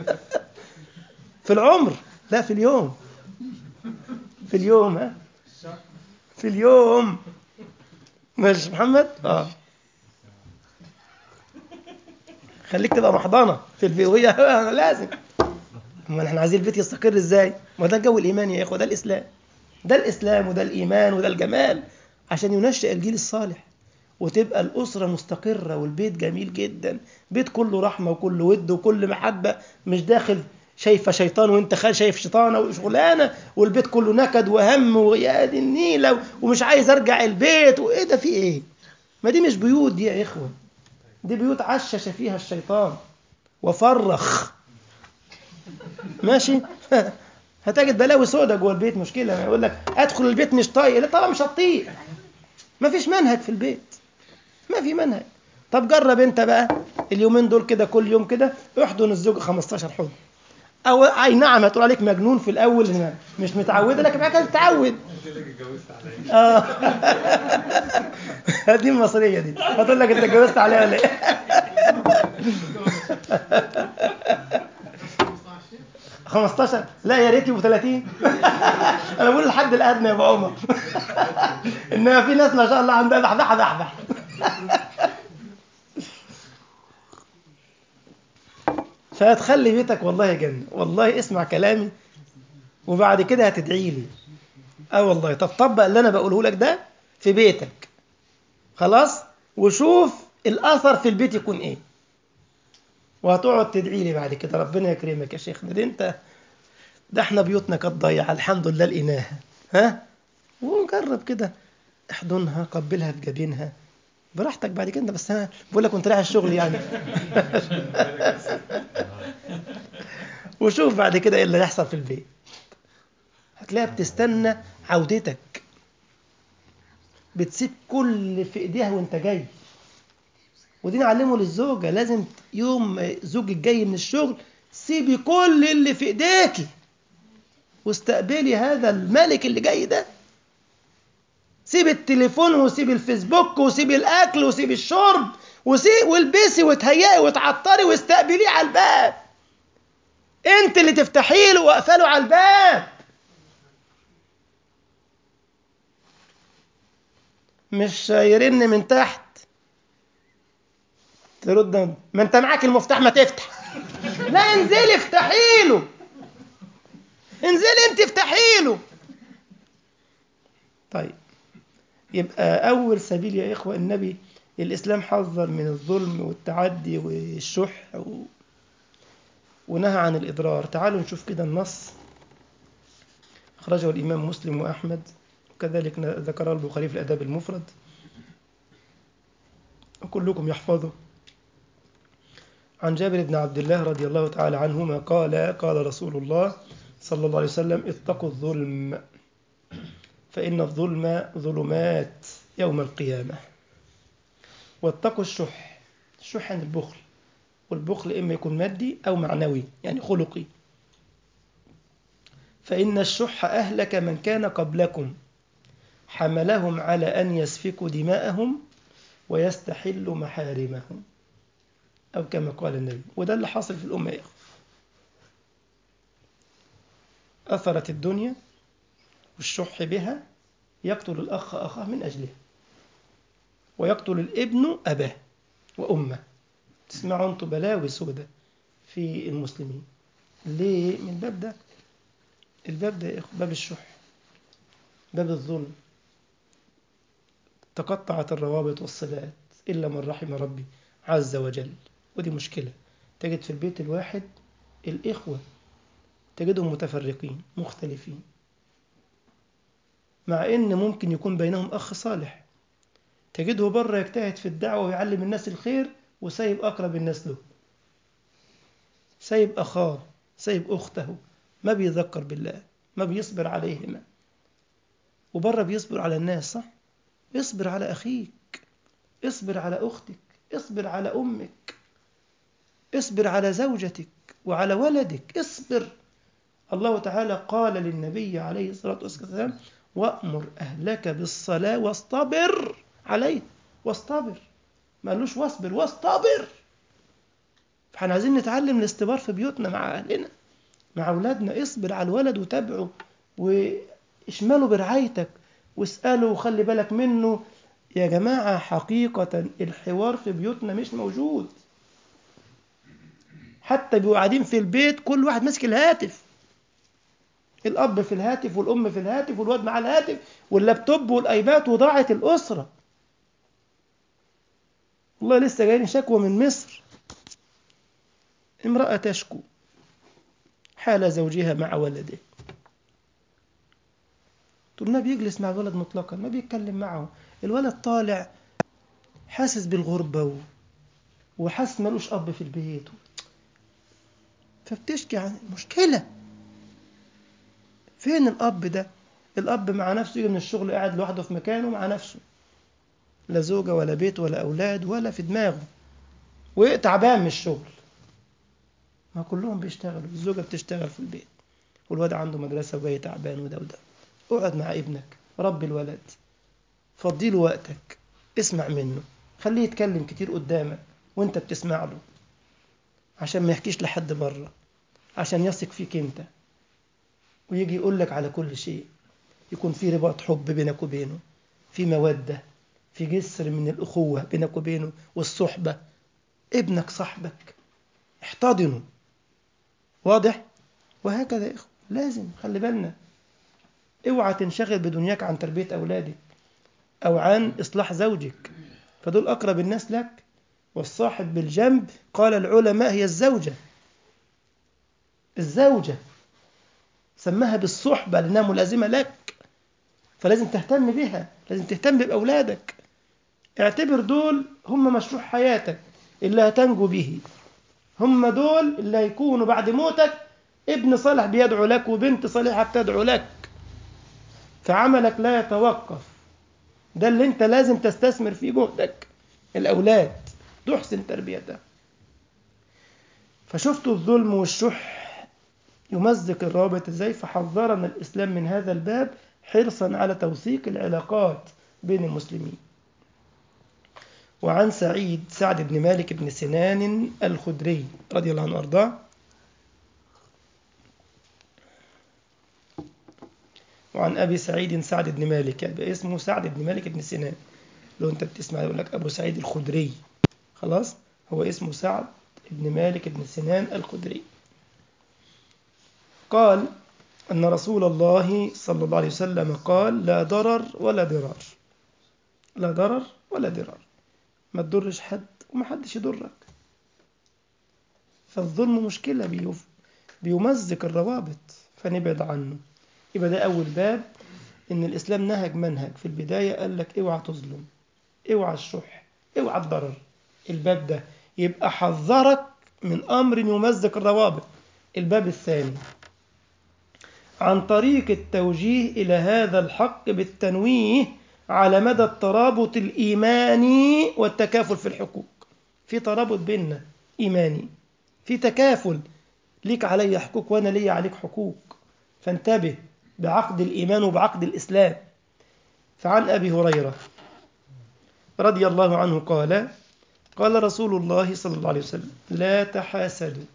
في العمر لا في اليوم في اليوم ها في اليوم ماشي محمد اه خليك تبقى محضنه في البيت وهي لازم امال احنا عايزين البيت يستقر ازاي ما ده الجو الايماني يا اخوه ده الاسلام ده الاسلام وده الايمان وده الجمال عشان ينشئ الجيل الصالح وتبقى الأسرة مستقرة والبيت جميل جدا بيت كله رحمة وكله ود وكل محبة مش داخل شايفة شيطان وانت خال شايف شيطانة وشغلانة والبيت كله نكد وهم ويا دي النيلة ومش عايز ارجع البيت وايه ده في ايه ما دي مش بيوت دي يا اخوة دي بيوت عشش فيها الشيطان وفرخ ماشي هتجد بلاوي سودة جوه البيت مشكلة يقول لك ادخل البيت مش طايق لا طبعا مش هتطيق ما فيش منهج في البيت ما في منهج طب جرب انت بقى اليومين دول كده كل يوم كده احضن الزوج 15 حضن او اي نعم هتقول عليك مجنون في الاول مش متعوده لكن بعد كده تتعود اه دي المصريه دي هتقول لك انت اتجوزت عليها ولا ايه 15 لا يا ريت يبقوا 30 انا بقول الحد الادنى يا ابو عمر انما في ناس ما شاء الله عندها ضحضح ضحضح فهتخلي بيتك والله جنة والله اسمع كلامي وبعد كده هتدعي لي اه والله طب طبق اللي انا بقوله لك ده في بيتك خلاص وشوف الاثر في البيت يكون ايه وهتقعد تدعي لي بعد كده ربنا يكرمك يا شيخنا ده انت ده احنا بيوتنا كانت ضيعه الحمد لله لقيناها ها ونجرب كده احضنها قبلها في جبينها براحتك بعد كده بس انا بقول لك وانت رايح الشغل يعني وشوف بعد كده ايه اللي هيحصل في البيت هتلاقيها بتستنى عودتك بتسيب كل اللي في ايديها وانت جاي ودي نعلمه للزوجه لازم يوم زوجك جاي من الشغل سيبي كل اللي في ايديكي واستقبلي هذا الملك اللي جاي ده سيب التليفون وسيب الفيسبوك وسيب الاكل وسيب الشرب وسيب والبسي وتهيئي وتعطري واستقبليه على الباب انت اللي تفتحي له واقفله على الباب مش يرن من تحت ترد ما انت معاك المفتاح ما تفتح لا انزلي افتحي له انزلي انت افتحي له طيب يبقى اول سبيل يا اخوه النبي الاسلام حذر من الظلم والتعدي والشح و... ونهى عن الاضرار تعالوا نشوف كده النص اخرجه الامام مسلم واحمد وكذلك ذكره البخاري في الاداب المفرد وكلكم يحفظه عن جابر بن عبد الله رضي الله تعالى عنهما قال قال رسول الله صلى الله عليه وسلم اتقوا الظلم فإن الظلم ظلمات يوم القيامة واتقوا الشح الشح يعني البخل والبخل إما يكون مادي أو معنوي يعني خلقي فإن الشح أهلك من كان قبلكم حملهم على أن يسفكوا دماءهم ويستحلوا محارمهم أو كما قال النبي وده اللي حاصل في الأمة يا إخوة أثرت الدنيا والشح بها يقتل الأخ أخاه من أجلها ويقتل الابن أباه وأمه تسمعوا أنتم بلاوي سودة في المسلمين ليه من الباب ده الباب ده يا إخوة باب الشح باب الظلم تقطعت الروابط والصلات إلا من رحم ربي عز وجل ودي مشكلة تجد في البيت الواحد الإخوة تجدهم متفرقين مختلفين مع إن ممكن يكون بينهم أخ صالح تجده بره يجتهد في الدعوة ويعلم الناس الخير وسايب أقرب الناس له سايب أخاه سايب أخته ما بيذكر بالله ما بيصبر عليهما وبره بيصبر على الناس صح اصبر على أخيك اصبر على أختك اصبر على أمك اصبر على زوجتك وعلى ولدك اصبر الله تعالى قال للنبي عليه الصلاة والسلام وأمر أهلك بالصلاة واصطبر عليه واصطبر ما قالوش واصبر واصطبر فاحنا عايزين نتعلم الاستبار في بيوتنا مع أهلنا مع أولادنا اصبر على الولد وتابعه واشمله برعايتك واسأله وخلي بالك منه يا جماعة حقيقة الحوار في بيوتنا مش موجود حتى بيبقوا قاعدين في البيت كل واحد ماسك الهاتف الأب في الهاتف والأم في الهاتف والواد مع الهاتف واللابتوب والأيباد وضاعت الأسرة والله لسه جايين شكوى من مصر امرأة تشكو حال زوجها مع ولده تقول ما بيجلس مع الولد مطلقا ما بيتكلم معه الولد طالع حاسس بالغربة و... وحاسس ملوش أب في البيت فبتشكي عن مشكلة فين الأب ده الأب مع نفسه يجي من الشغل قاعد لوحده في مكانه مع نفسه لا زوجة ولا بيت ولا أولاد ولا في دماغه وتعبان من الشغل ما كلهم بيشتغلوا الزوجة بتشتغل في البيت والواد عنده مدرسة وجاي تعبان وده وده اقعد مع ابنك ربي الولد فضيله وقتك اسمع منه خليه يتكلم كتير قدامك وانت بتسمع له عشان ما يحكيش لحد بره عشان يثق فيك انت ويجي يقول لك على كل شيء يكون في رباط حب بينك وبينه في مودة في جسر من الأخوة بينك وبينه والصحبة ابنك صاحبك احتضنه واضح وهكذا يا إخوة لازم خلي بالنا اوعى تنشغل بدنياك عن تربية أولادك أو عن إصلاح زوجك فدول أقرب الناس لك والصاحب بالجنب قال العلماء هي الزوجة الزوجة سماها بالصحبة لأنها ملازمة لك فلازم تهتم بها لازم تهتم بأولادك اعتبر دول هم مشروع حياتك اللي هتنجو به هم دول اللي هيكونوا بعد موتك ابن صالح بيدعو لك وبنت صالحة بتدعو لك فعملك لا يتوقف ده اللي انت لازم تستثمر فيه جهدك الأولاد تحسن تربيته فشفتوا الظلم والشح يمزق الروابط ازاي فحذرنا الإسلام من هذا الباب حرصا على توثيق العلاقات بين المسلمين وعن سعيد سعد بن مالك بن سنان الخدري رضي الله عنه وارضاه وعن ابي سعيد سعد بن مالك يبقى اسمه سعد بن مالك بن سنان لو انت بتسمع يقول لك ابو سعيد الخدري خلاص هو اسمه سعد بن مالك بن سنان الخدري قال أن رسول الله صلى الله عليه وسلم قال لا ضرر ولا ضرار لا ضرر ولا ضرار ما تضرش حد وما حدش يضرك فالظلم مشكلة بيوف بيمزق الروابط فنبعد عنه يبقى ده أول باب إن الإسلام نهج منهج في البداية قال لك اوعى تظلم اوعى الشح اوعى الضرر الباب ده يبقى حذرك من أمر يمزق الروابط الباب الثاني عن طريق التوجيه إلى هذا الحق بالتنويه على مدى الترابط الإيماني والتكافل في الحقوق في ترابط بيننا إيماني في تكافل ليك علي حقوق وأنا لي عليك حقوق فانتبه بعقد الإيمان وبعقد الإسلام فعن أبي هريرة رضي الله عنه قال قال رسول الله صلى الله عليه وسلم لا تحاسدوا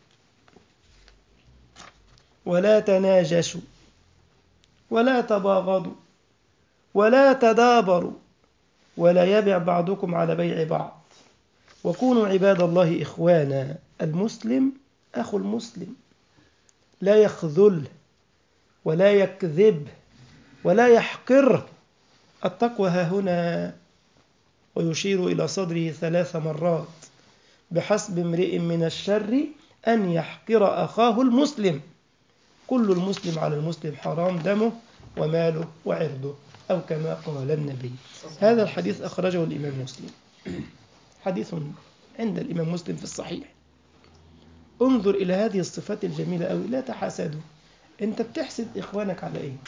ولا تناجشوا ولا تباغضوا ولا تدابروا ولا يبع بعضكم على بيع بعض وكونوا عباد الله إخوانا المسلم أخو المسلم لا يخذله ولا يكذب ولا يحقره التقوى ها هنا ويشير إلى صدره ثلاث مرات بحسب امرئ من الشر أن يحقر أخاه المسلم كل المسلم على المسلم حرام دمه وماله وعرضه أو كما قال النبي هذا الحديث أخرجه الإمام مسلم حديث عند الإمام مسلم في الصحيح انظر إلى هذه الصفات الجميلة أوي لا تحاسدوا أنت بتحسد إخوانك على إيه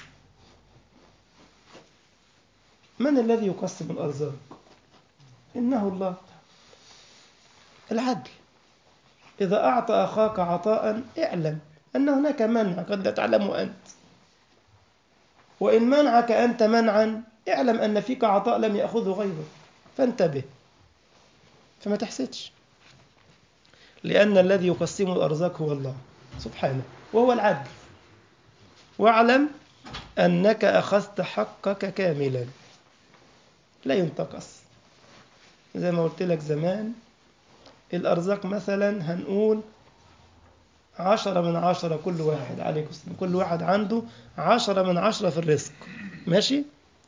من الذي يقسم الأرزاق إنه الله العدل إذا أعطى أخاك عطاء اعلم أن هناك منع قد لا تعلمه أنت وإن منعك أنت منعا اعلم أن فيك عطاء لم يأخذه غيرك فانتبه فما تحسدش لأن الذي يقسم الأرزاق هو الله سبحانه وهو العدل واعلم أنك أخذت حقك كاملا لا ينتقص زي ما قلت لك زمان الأرزاق مثلا هنقول عشرة من عشرة كل واحد عليكم السلام كل واحد عنده عشرة من عشرة في الرزق ماشي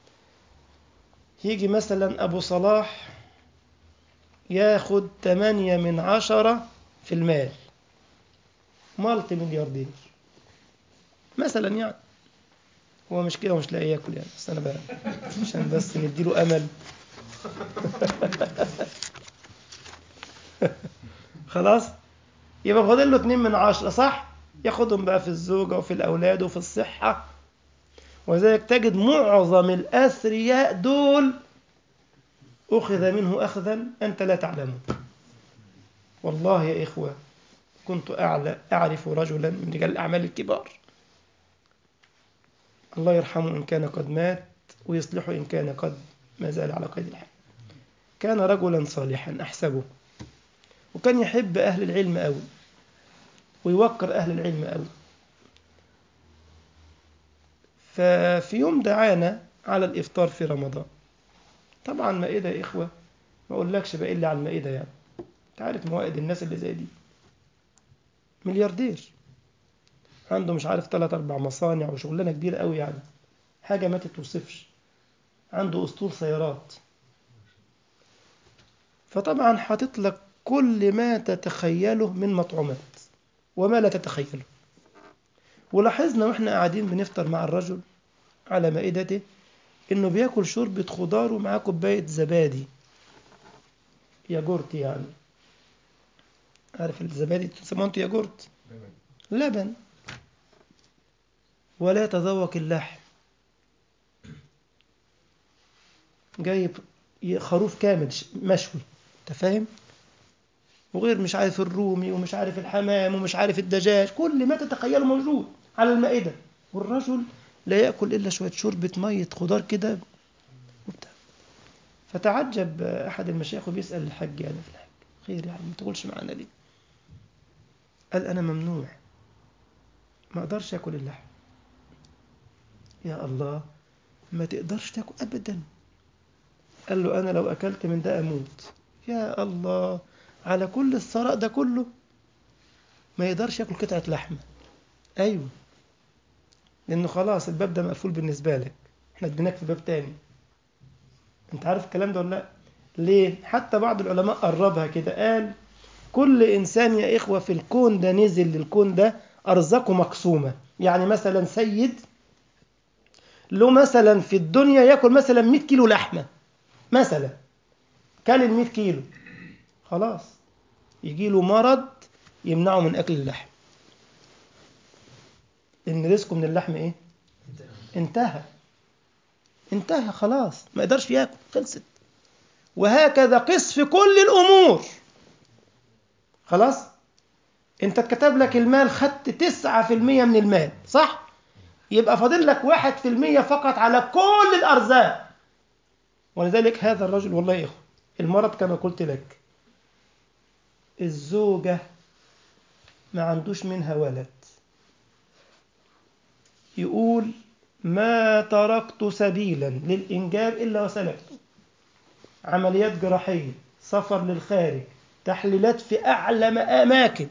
يجي مثلا أبو صلاح ياخد تمانية من عشرة في المال مالتي ملياردير مثلا يعني هو مش كده ومش لاقي ياكل يعني بس انا بقى عشان بس نديله امل خلاص يبقى فاضل له 2 من عشرة صح ياخدهم بقى في الزوجة وفي الأولاد وفي الصحة وذلك تجد معظم الأثرياء دول أخذ منه أخذا أنت لا تعلمه والله يا إخوة كنت أعلى أعرف رجلا من رجال الأعمال الكبار الله يرحمه إن كان قد مات ويصلحه إن كان قد ما زال على قيد الحياة كان رجلا صالحا أحسبه وكان يحب أهل العلم أوي ويوقر أهل العلم أوي ففي يوم دعانا على الإفطار في رمضان طبعا مائدة يا إخوة ما أقولكش بقى إلا على المائدة يعني أنت عارف موائد الناس اللي زي دي ملياردير عنده مش عارف ثلاث أربع مصانع وشغلانة كبيرة قوي يعني حاجة ما تتوصفش عنده أسطول سيارات فطبعا حاطط لك كل ما تتخيله من مطعومات وما لا تتخيله ولاحظنا واحنا قاعدين بنفطر مع الرجل على مائدته انه بياكل شوربة خضار ومعاه كوباية زبادي ياجورت يعني عارف الزبادي تسمونه انتوا ياجورت لبن ولا يتذوق اللحم جايب خروف كامل ش- مشوي انت فاهم وغير مش عارف الرومي ومش عارف الحمام ومش عارف الدجاج كل ما تتخيله موجود على المائدة والرجل لا يأكل إلا شوية شوربة مية خضار كده وبتاع فتعجب أحد المشايخ وبيسأل الحج يعني في الحج خير يعني ما تقولش معانا ليه قال أنا ممنوع ما أقدرش أكل اللحم يا الله ما تقدرش تاكل أبدا قال له أنا لو أكلت من ده أموت يا الله على كل الثراء ده كله ما يقدرش ياكل قطعة لحمة أيوه لأنه خلاص الباب ده مقفول بالنسبة لك احنا اديناك في باب تاني انت عارف الكلام ده ولا لا ليه حتى بعض العلماء قربها كده قال كل إنسان يا إخوة في الكون ده نزل للكون ده أرزاقه مقسومة يعني مثلا سيد له مثلا في الدنيا ياكل مثلا 100 كيلو لحمة مثلا كل ال 100 كيلو خلاص يجي له مرض يمنعه من أكل اللحم لأن رزقه من اللحم إيه؟ انتهى انتهى خلاص ما يقدرش ياكل خلصت وهكذا قس في كل الأمور خلاص انت اتكتب لك المال خدت تسعة في المية من المال صح يبقى فاضل لك واحد في المية فقط على كل الأرزاق ولذلك هذا الرجل والله يا إخوة المرض كما قلت لك الزوجة ما عندوش منها ولد يقول ما تركت سبيلا للإنجاب إلا وسلكته عمليات جراحية سفر للخارج تحليلات في أعلى أماكن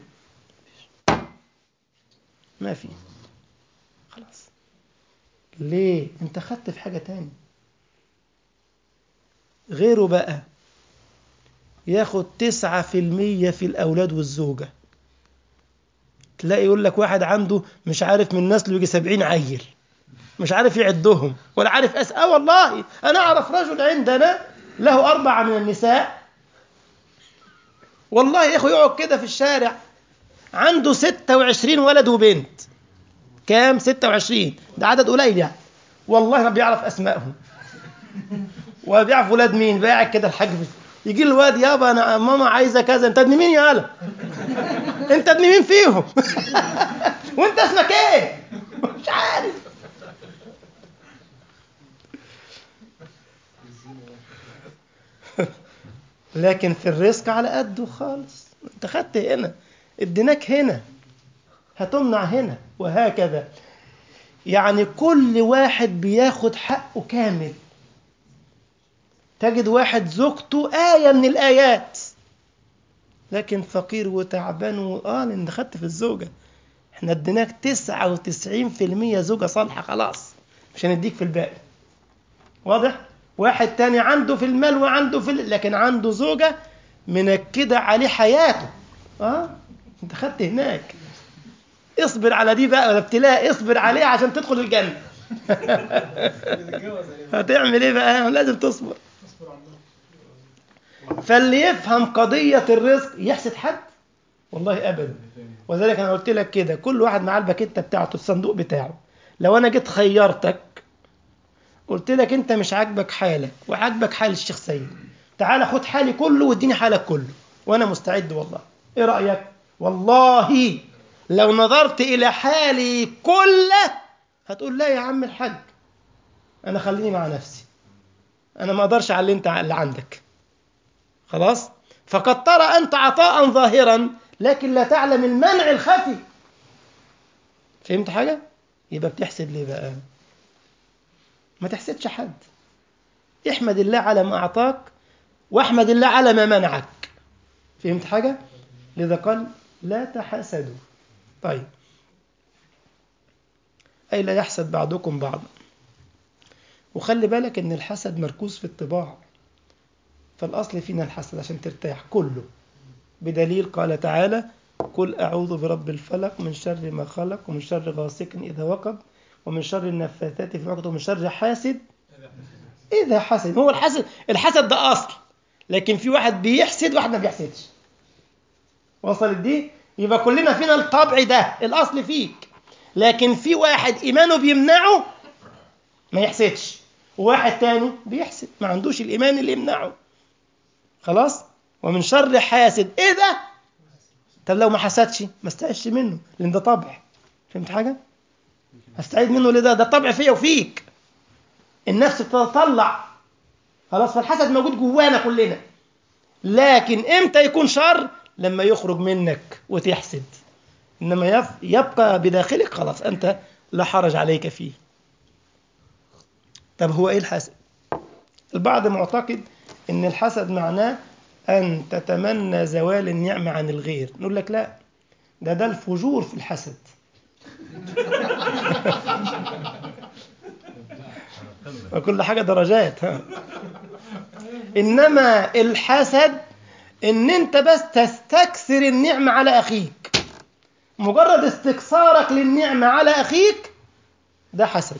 ما في خلاص ليه انت خدت في حاجة تاني غيره بقى ياخد تسعة في المية في الأولاد والزوجة تلاقي يقول لك واحد عنده مش عارف من نسله يجي سبعين عيل مش عارف يعدهم ولا عارف أس آه والله أنا أعرف رجل عندنا له أربعة من النساء والله يا إخوة يقعد كده في الشارع عنده ستة وعشرين ولد وبنت كام ستة وعشرين ده عدد قليل يعني والله ما بيعرف أسمائهم ولا بيعرف ولاد مين باعك كده الحاج يجي الواد يابا انا ماما عايزه كذا انت ابن مين يا هلا انت ابن مين فيهم وانت اسمك ايه مش عارف لكن في الرزق على قده خالص انت خدت هنا اديناك هنا هتمنع هنا وهكذا يعني كل واحد بياخد حقه كامل تجد واحد زوجته آية من الآيات لكن فقير وتعبان وآه لأن خدت في الزوجة احنا اديناك تسعة وتسعين في المية زوجة صالحة خلاص مش هنديك في الباقي واضح؟ واحد تاني عنده في المال وعنده في ال... لكن عنده زوجة منكدة عليه حياته اه انت خدت هناك اصبر على دي بقى ابتلاء اصبر عليها عشان تدخل الجنة هتعمل ايه بقى لازم تصبر فاللي يفهم قضية الرزق يحسد حد والله أبدا وذلك أنا قلت لك كده كل واحد معاه الباكيتة بتاعته الصندوق بتاعه لو أنا جيت خيرتك قلت لك أنت مش عاجبك حالك وعاجبك حال الشيخ سيد تعال خد حالي كله واديني حالك كله وأنا مستعد والله إيه رأيك والله لو نظرت إلى حالي كله هتقول لا يا عم الحاج أنا خليني مع نفسي أنا ما أقدرش على اللي أنت اللي عندك خلاص فقد ترى أنت عطاء ظاهرا لكن لا تعلم المنع الخفي فهمت حاجة؟ يبقى بتحسد ليه بقى؟ ما تحسدش حد احمد الله على ما أعطاك واحمد الله على ما منعك فهمت حاجة؟ لذا قال لا تحسدوا طيب أي لا يحسد بعضكم بعضا وخلي بالك ان الحسد مركوز في الطباع فالأصل فينا الحسد عشان ترتاح كله بدليل قال تعالى قل أعوذ برب الفلق من شر ما خلق ومن شر غاسق إذا وقب ومن شر النفاثات في العقد ومن شر حاسد إذا حسد هو الحسد الحسد ده أصل لكن في واحد بيحسد واحد ما بيحسدش وصلت دي يبقى كلنا فينا الطبع ده الاصل فيك لكن في واحد ايمانه بيمنعه ما يحسدش وواحد تاني بيحسد ما عندوش الايمان اللي يمنعه خلاص ومن شر حاسد ايه ده طب لو ما حسدش ما استعدش منه لان ده طبع فهمت حاجه استعيد منه ليه ده ده طبع فيا وفيك النفس بتتطلع خلاص فالحسد موجود جوانا كلنا لكن امتى يكون شر لما يخرج منك وتحسد انما يبقى بداخلك خلاص انت لا حرج عليك فيه طب هو ايه الحسد البعض معتقد ان الحسد معناه ان تتمنى زوال النعمه عن الغير نقول لك لا ده ده الفجور في الحسد وكل حاجه درجات ها انما الحسد ان انت بس تستكثر النعمه على اخيك مجرد استكثارك للنعمه على اخيك ده حسد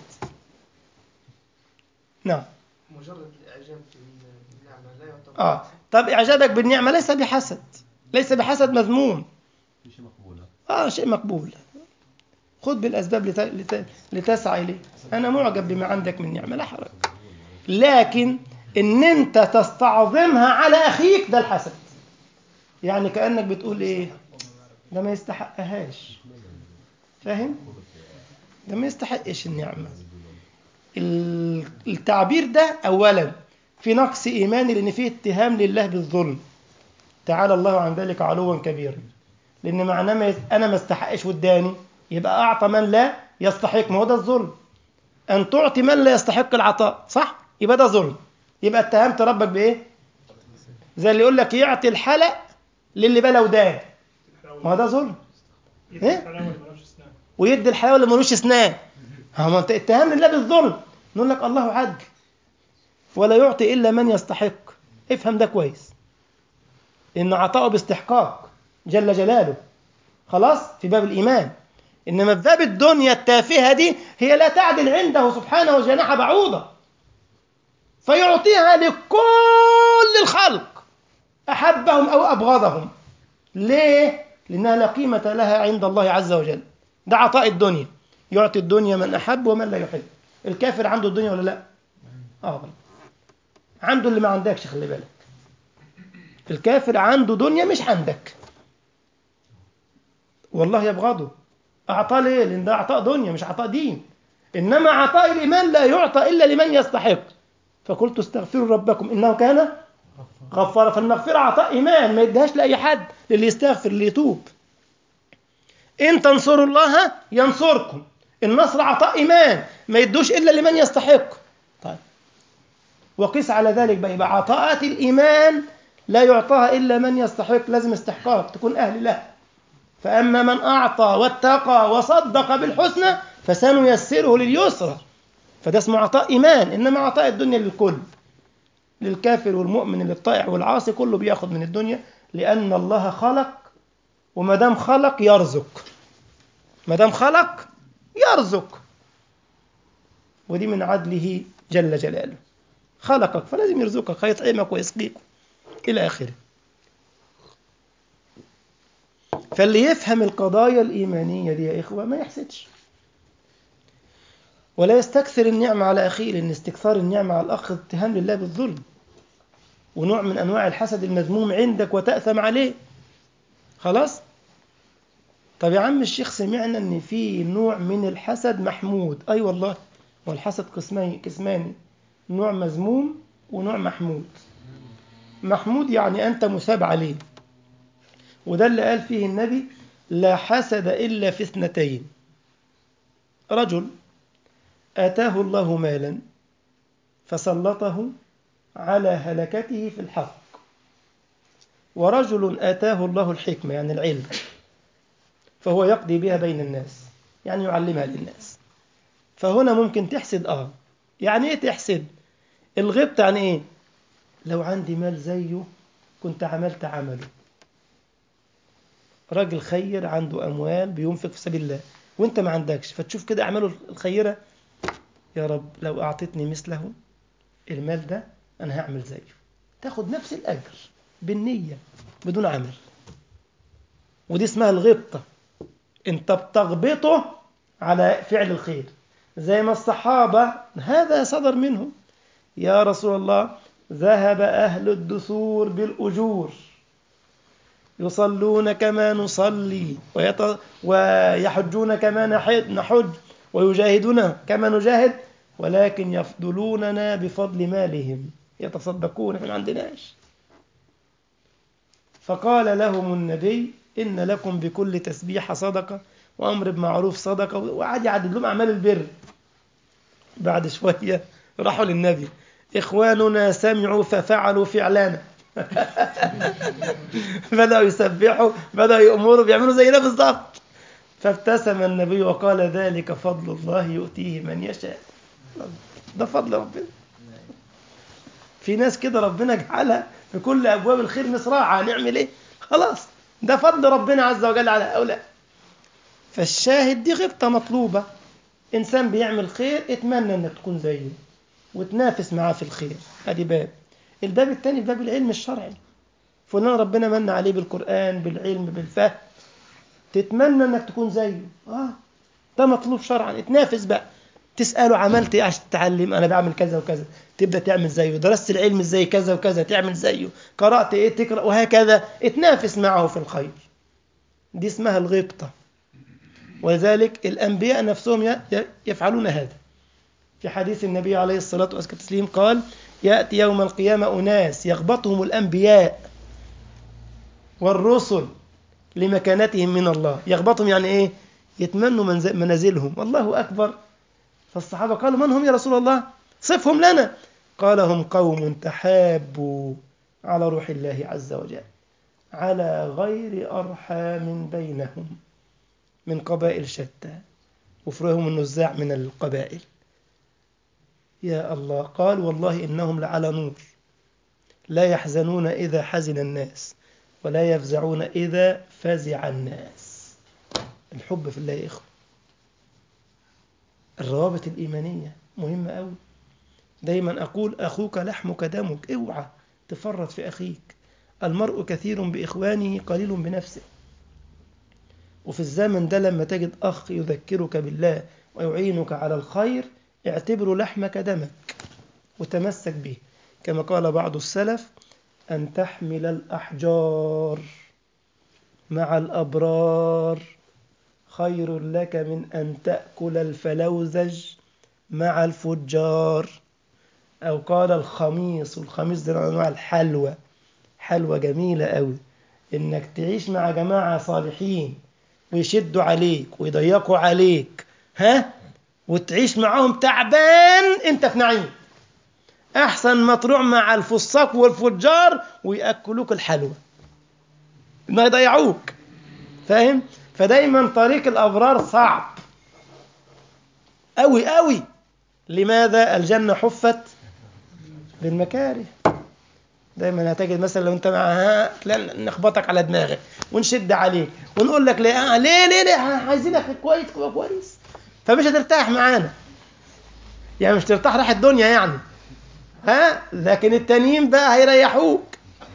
نعم مجرد الإعجاب بالنعمة لا يعتبر اه طب اعجابك بالنعمه ليس بحسد ليس بحسد مذموم مش مقبولة اه شيء مقبول خذ بالاسباب لت... لت... لتسعى اليه انا معجب بما عندك من نعمه لا حرج لكن ان انت تستعظمها على اخيك ده الحسد يعني كانك بتقول ايه ده ما يستحقهاش فاهم ده ما يستحقش النعمه ال- التعبير ده اولا في نقص ايماني لان فيه اتهام لله بالظلم تعالى الله عن ذلك علوا كبيرا لان معناه ما يس- انا ما استحقش واداني يبقى اعطى من لا يستحق ما هو ده الظلم ان تعطي من لا يستحق العطاء صح يبقى ده ظلم يبقى اتهمت ربك بايه زي اللي يقول لك يعطي الحلق للي بلا ودان ما هو ده ظلم ايه ويدي الحلاوه اللي ملوش اسنان ها ما انت اتهام لله بالظلم نقول لك الله عدل ولا يعطي الا من يستحق افهم ده كويس ان عطاؤه باستحقاق جل جلاله خلاص في باب الايمان انما في باب الدنيا التافهه دي هي لا تعدل عنده سبحانه جناح بعوضه فيعطيها لكل الخلق احبهم او ابغضهم ليه لانها لا قيمه لها عند الله عز وجل ده عطاء الدنيا يعطي الدنيا من احب ومن لا يحب الكافر عنده الدنيا ولا لا اه والله. عنده اللي ما عندكش خلي بالك الكافر عنده دنيا مش عندك والله يبغضه أعطاه ليه؟ لأن ده عطاء دنيا مش عطاء دين إنما عطاء الإيمان لا يعطى إلا لمن يستحق فقلت استغفروا ربكم إنه كان غفارا فالمغفرة عطاء إيمان ما يديهاش لأي حد للي يستغفر اللي يتوب إن تنصروا الله ينصركم النصر عطاء إيمان ما يدوش إلا لمن يستحق طيب وقس على ذلك بقى يبقى عطاءات الإيمان لا يعطاها إلا من يستحق لازم استحقاق تكون أهل له فأما من أعطى واتقى وصدق بالحسنى فسنيسره لليسرى فده اسمه عطاء إيمان إنما عطاء الدنيا للكل للكافر والمؤمن للطائع والعاصي كله بياخد من الدنيا لأن الله خلق وما دام خلق يرزق ما دام خلق يرزق ودي من عدله جل جلاله خلقك فلازم يرزقك هيطعمك ويسقيك إلى آخره فاللي يفهم القضايا الإيمانية دي يا إخوة ما يحسدش ولا يستكثر النعمة على أخيه لأن استكثار النعمة على الأخ اتهام لله بالظلم ونوع من أنواع الحسد المذموم عندك وتأثم عليه خلاص طب يا عم الشيخ سمعنا ان في نوع من الحسد محمود اي والله والحسد قسمين قسمان نوع مذموم ونوع محمود محمود يعني انت مثاب عليه وده اللي قال فيه النبي لا حسد الا في اثنتين رجل اتاه الله مالا فسلطه على هلكته في الحق ورجل اتاه الله الحكمه يعني العلم فهو يقضي بها بين الناس يعني يعلمها للناس فهنا ممكن تحسد اه يعني ايه تحسد الغبط عن ايه لو عندي مال زيه كنت عملت عمله راجل خير عنده اموال بينفق في سبيل الله وانت ما عندكش فتشوف كده اعماله الخيره يا رب لو اعطيتني مثله المال ده انا هعمل زيه تاخد نفس الأجر بالنية بدون عمل ودي اسمها الغبطة انت بتغبطه على فعل الخير زي ما الصحابة هذا صدر منهم يا رسول الله ذهب أهل الدثور بالأجور يصلون كما نصلي ويت... ويحجون كما نحج, نحج ويجاهدون كما نجاهد ولكن يفضلوننا بفضل مالهم يتصدقون احنا ما عندناش فقال لهم النبي إن لكم بكل تسبيحة صدقة وأمر بمعروف صدقة وقعد يعدد لهم أعمال البر بعد شوية راحوا للنبي إخواننا سمعوا ففعلوا فعلانا بدأوا يسبحوا بدأوا يأمروا بيعملوا زينا بالظبط فابتسم النبي وقال ذلك فضل الله يؤتيه من يشاء ده فضل ربنا في ناس كده ربنا جعلها في كل أبواب الخير مصراعة نعمل إيه خلاص ده فضل ربنا عز وجل على هؤلاء فالشاهد دي غبطة مطلوبة إنسان بيعمل خير اتمنى إنك تكون زيه وتنافس معاه في الخير ادي باب الباب الثاني باب العلم الشرعي فلان ربنا من عليه بالقرآن بالعلم بالفهم تتمنى انك تكون زيه اه ده مطلوب شرعا اتنافس بقى تسأله عملت ايه عشان تتعلم انا بعمل كذا وكذا تبدأ تعمل زيه درست العلم ازاي كذا وكذا تعمل زيه قرأت ايه تقرأ وهكذا اتنافس معه في الخير دي اسمها الغبطة ولذلك الأنبياء نفسهم يفعلون هذا في حديث النبي عليه الصلاة والسلام قال يأتي يوم القيامة أناس يغبطهم الأنبياء والرسل لمكانتهم من الله يغبطهم يعني إيه يتمنوا منازلهم الله أكبر فالصحابة قالوا من هم يا رسول الله صفهم لنا قال هم قوم تحابوا على روح الله عز وجل على غير أرحام بينهم من قبائل شتى وفرهم النزاع من القبائل يا الله قال والله إنهم لعلى نور لا يحزنون إذا حزن الناس ولا يفزعون إذا فزع الناس الحب في الله يا إخوة الروابط الإيمانية مهمة أوي دايما أقول أخوك لحمك دمك اوعى تفرط في أخيك المرء كثير بإخوانه قليل بنفسه وفي الزمن ده لما تجد أخ يذكرك بالله ويعينك على الخير اعتبره لحمك دمك وتمسك به كما قال بعض السلف أن تحمل الأحجار مع الأبرار خير لك من أن تأكل الفلوزج مع الفجار أو قال الخميص والخميص ده أنواع الحلوى حلوى جميلة قوي إنك تعيش مع جماعة صالحين ويشدوا عليك ويضيقوا عليك ها وتعيش معاهم تعبان انت في نعيم احسن ما تروح مع الفساق والفجار وياكلوك الحلوى ما يضيعوك فاهم فدايما طريق الابرار صعب قوي قوي لماذا الجنه حفت بالمكاره دايما هتجد مثلا لو انت معها تلاقي نخبطك على دماغك ونشد عليك ونقول لك ليه ليه ليه, ليه؟ عايزينك كويس كويس فمش هترتاح معانا يعني مش ترتاح راح الدنيا يعني ها لكن التانيين بقى هيريحوك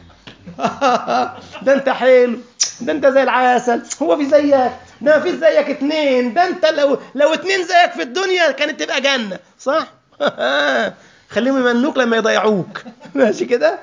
ده انت حلو ده انت زي العسل هو في زيك ده ما فيش زيك اتنين ده انت لو لو اتنين زيك في الدنيا كانت تبقى جنة صح خليهم يمنوك لما يضيعوك ماشي كده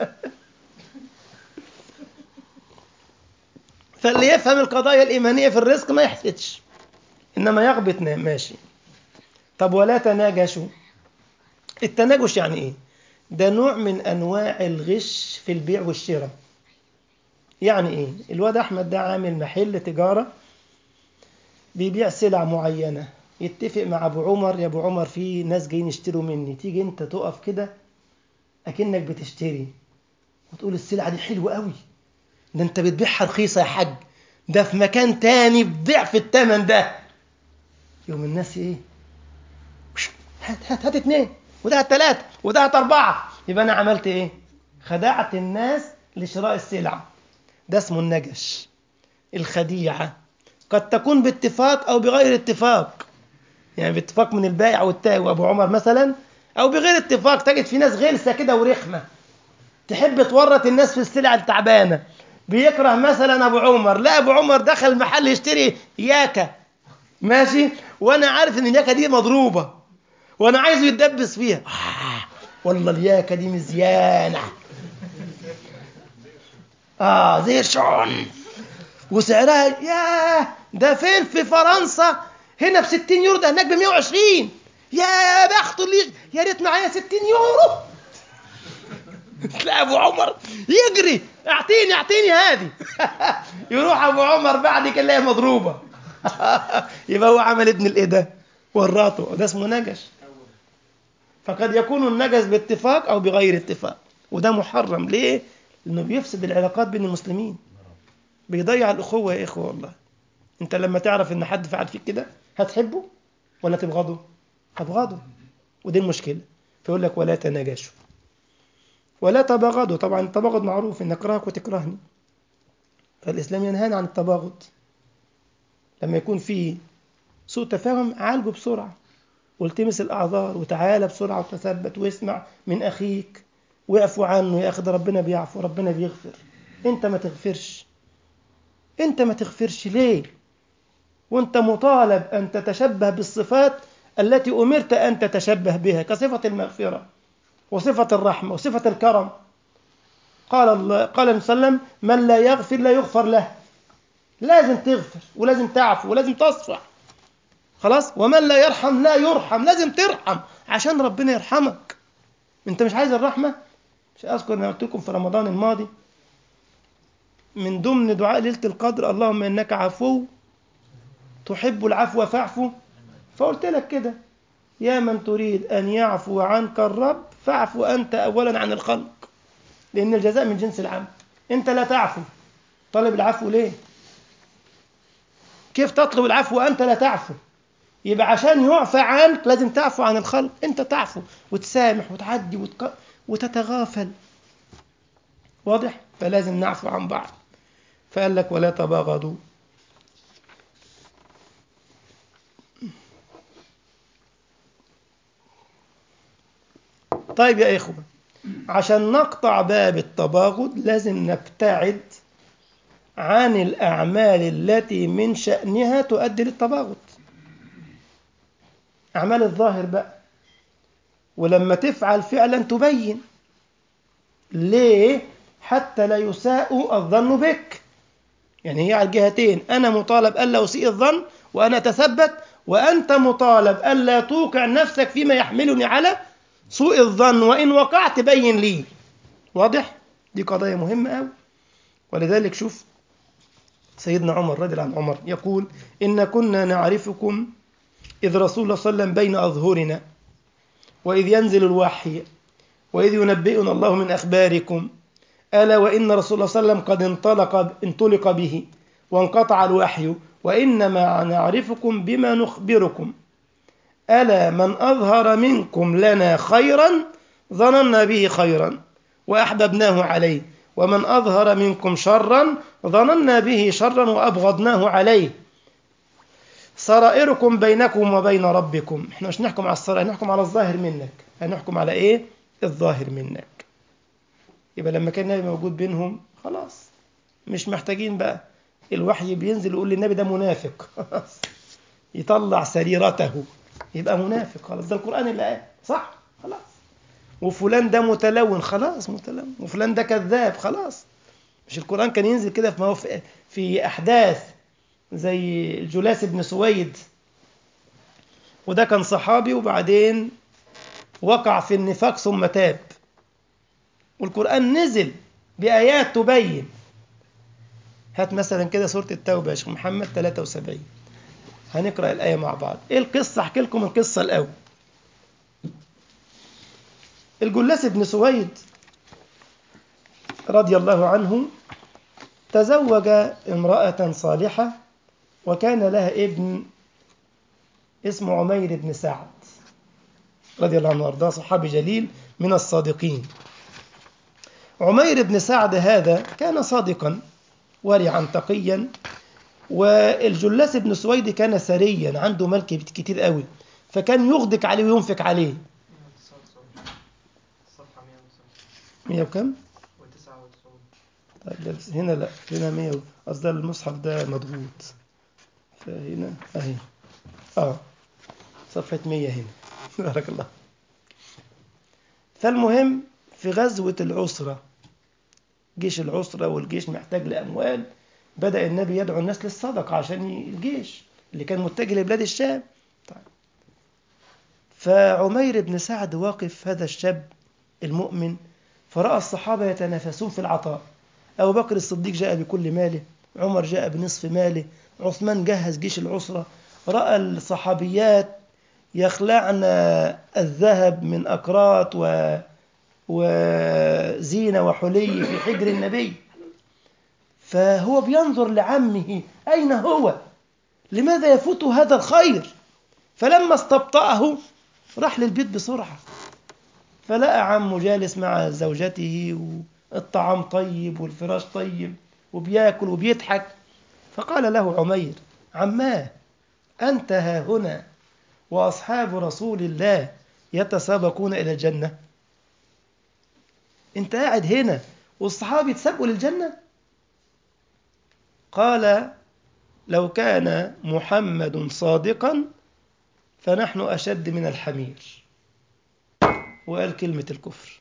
فاللي يفهم القضايا الإيمانية في الرزق ما يحسدش إنما يغبط نام ماشي طب ولا تناجشوا التناجش يعني إيه ده نوع من أنواع الغش في البيع والشراء يعني إيه الواد أحمد ده عامل محل تجارة بيبيع سلع معينة يتفق مع أبو عمر يا أبو عمر في ناس جايين يشتروا مني تيجي أنت تقف كده أكنك بتشتري وتقول السلعة دي حلوة قوي ده أنت بتبيعها رخيصة يا حاج ده في مكان تاني بضعف الثمن ده يوم الناس ايه هات هات هات اتنين وده هات تلاتة وده هات أربعة يبقى أنا عملت ايه خدعت الناس لشراء السلع ده اسمه النجش الخديعة قد تكون باتفاق أو بغير اتفاق يعني باتفاق من البائع والتاجر وأبو عمر مثلا أو بغير اتفاق تجد في ناس غلسة كده ورخمة تحب تورط الناس في السلع التعبانة بيكره مثلا أبو عمر لا أبو عمر دخل المحل يشتري ياكة ماشي وأنا عارف إن الياكة دي مضروبة وأنا عايزه يتدبس فيها آه والله الياكة دي مزيانة آه زي الشعون وسعرها ياه ده فين في فرنسا هنا ب 60 يورو ده هناك ب 120 يا بخت اللي يا ريت معايا 60 يورو تلاقي ابو عمر يجري اعطيني اعطيني هذه يروح ابو عمر بعد كده يلاقيها مضروبه يبقى هو عمل ابن الايه ده وراته ده اسمه نجش فقد يكون النجس باتفاق او بغير اتفاق وده محرم ليه لانه بيفسد العلاقات بين المسلمين بيضيع الاخوه يا اخوه والله انت لما تعرف ان حد فعل فيك كده هتحبه ولا تبغضه هتبغضه ودي المشكله فيقول لك ولا تناجشوا ولا تباغضوا طبعا التباغض معروف ان اكرهك وتكرهني فالاسلام ينهانا عن التباغض لما يكون في سوء تفاهم عالجه بسرعه والتمس الاعذار وتعالى بسرعه وتثبت واسمع من اخيك واعفو عنه يا اخي ده ربنا بيعفو ربنا بيغفر انت ما تغفرش انت ما تغفرش ليه وانت مطالب ان تتشبه بالصفات التي امرت ان تتشبه بها كصفه المغفره وصفه الرحمه وصفه الكرم قال الله قال النبي صلى الله عليه وسلم من لا يغفر لا يغفر له لازم تغفر ولازم تعفو ولازم تصفح خلاص ومن لا يرحم لا يرحم لازم ترحم عشان ربنا يرحمك انت مش عايز الرحمه مش اذكر انا قلت لكم في رمضان الماضي من ضمن دعاء ليله القدر اللهم انك عفو تحب العفو فاعفو فقلت لك كده يا من تريد ان يعفو عنك الرب فاعفو انت اولا عن الخلق لان الجزاء من جنس العمل انت لا تعفو طالب العفو ليه كيف تطلب العفو وانت لا تعفو يبقى عشان يعفى عنك لازم تعفو عن الخلق انت تعفو وتسامح وتعدي وتق... وتتغافل واضح فلازم نعفو عن بعض فقال لك ولا تباغضوا طيب يا إخوة عشان نقطع باب التباغض لازم نبتعد عن الأعمال التي من شأنها تؤدي للتباغض أعمال الظاهر بقى ولما تفعل فعلا تبين ليه حتى لا يساء الظن بك يعني هي على الجهتين أنا مطالب ألا أسيء الظن وأنا أتثبت وأنت مطالب ألا توقع نفسك فيما يحملني على سوء الظن وإن وقعت بين لي واضح؟ دي قضايا مهمة أوي ولذلك شوف سيدنا عمر رضي الله عن عمر يقول إن كنا نعرفكم إذ رسول الله صلى الله عليه وسلم بين أظهرنا وإذ ينزل الوحي وإذ ينبئنا الله من أخباركم ألا وإن رسول الله صلى الله عليه وسلم قد انطلق انطلق به وانقطع الوحي وإنما نعرفكم بما نخبركم ألا من أظهر منكم لنا خيرا ظننا به خيرا وأحببناه عليه ومن أظهر منكم شرا ظننا به شرا وأبغضناه عليه سرائركم بينكم وبين ربكم احنا مش نحكم على السرائر نحكم على الظاهر منك هنحكم على ايه الظاهر منك يبقى لما كان النبي موجود بينهم خلاص مش محتاجين بقى الوحي بينزل يقول للنبي ده منافق يطلع سريرته يبقى منافق خلاص ده القرآن اللي قال صح خلاص وفلان ده متلون خلاص متلون وفلان ده كذاب خلاص مش القرآن كان ينزل كده في موف... في أحداث زي الجلاس بن سويد وده كان صحابي وبعدين وقع في النفاق ثم تاب والقرآن نزل بآيات تبين هات مثلا كده سورة التوبة يا شيخ محمد 73 هنقرأ الآية مع بعض إيه القصة أحكي لكم القصة الأول الجلاس بن سويد رضي الله عنه تزوج امرأة صالحة وكان لها ابن اسمه عمير بن سعد رضي الله عنه وارضاه صحابي جليل من الصادقين عمير بن سعد هذا كان صادقا ورعا تقيا والجلاس بن سويد كان ثريا عنده مال كتير قوي فكان يغدق عليه وينفق عليه الصفحة 105 مية وكم؟ طيب ده بس هنا لا هنا 100 قصدي المصحف ده مضغوط فهنا اهي اه صفحة 100 هنا بارك الله فالمهم في غزوة العسرة جيش العسرة والجيش محتاج لأموال بدأ النبي يدعو الناس للصدقة عشان الجيش اللي كان متجه لبلاد الشام طيب. فعمير بن سعد واقف هذا الشاب المؤمن فرأى الصحابة يتنافسون في العطاء أبو بكر الصديق جاء بكل ماله عمر جاء بنصف ماله عثمان جهز جيش العسرة رأى الصحابيات يخلعن الذهب من أكرات و... وزينة وحلي في حجر النبي فهو بينظر لعمه أين هو لماذا يفوته هذا الخير فلما استبطأه راح للبيت بسرعة فلقى عمه جالس مع زوجته والطعام طيب والفراش طيب وبياكل وبيضحك فقال له عمير عماه أنت ها هنا وأصحاب رسول الله يتسابقون إلى الجنة أنت قاعد هنا والصحابة يتسابقوا للجنة قال لو كان محمد صادقا فنحن أشد من الحمير وقال كلمة الكفر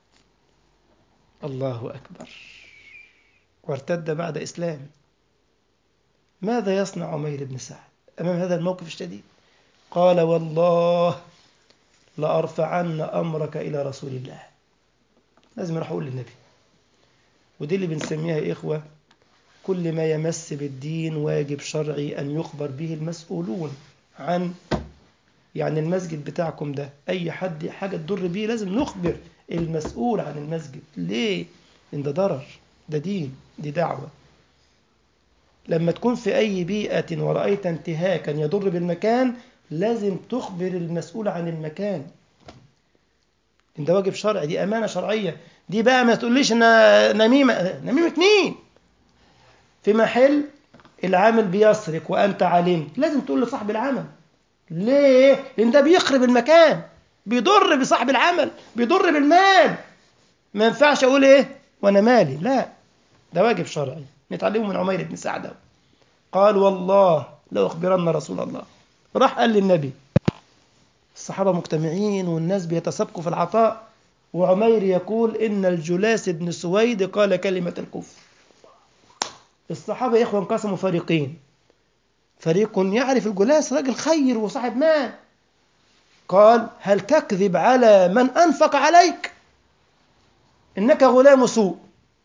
الله أكبر وارتد بعد إسلام ماذا يصنع عمير بن سعد أمام هذا الموقف الشديد قال والله لأرفعن أمرك إلى رسول الله لازم أروح أقول للنبي ودي اللي بنسميها يا إخوة كل ما يمس بالدين واجب شرعي أن يخبر به المسؤولون عن يعني المسجد بتاعكم ده أي حد حاجة تضر بيه لازم نخبر المسؤول عن المسجد ليه؟ إن ده ضرر ده دين دي دعوة لما تكون في أي بيئة ورأيت انتهاكا يضر بالمكان لازم تخبر المسؤول عن المكان إن ده واجب شرعي دي أمانة شرعية دي بقى ما تقوليش إن نميمة نميمة مين في محل العامل بيسرق وأنت علمت لازم تقول لصاحب العمل ليه؟ لأن ده بيخرب المكان بيضر بصاحب العمل بيضر بالمال ما ينفعش أقول إيه وأنا مالي لا ده واجب شرعي نتعلمه من عمير بن سعد قال والله لأخبرن رسول الله راح قال للنبي الصحابة مجتمعين والناس بيتسابقوا في العطاء وعمير يقول إن الجلاس بن سويد قال كلمة الكفر الصحابة يا إخوة انقسموا فريقين فريق يعرف الجلاس راجل خير وصاحب مال قال هل تكذب على من أنفق عليك إنك غلام سوء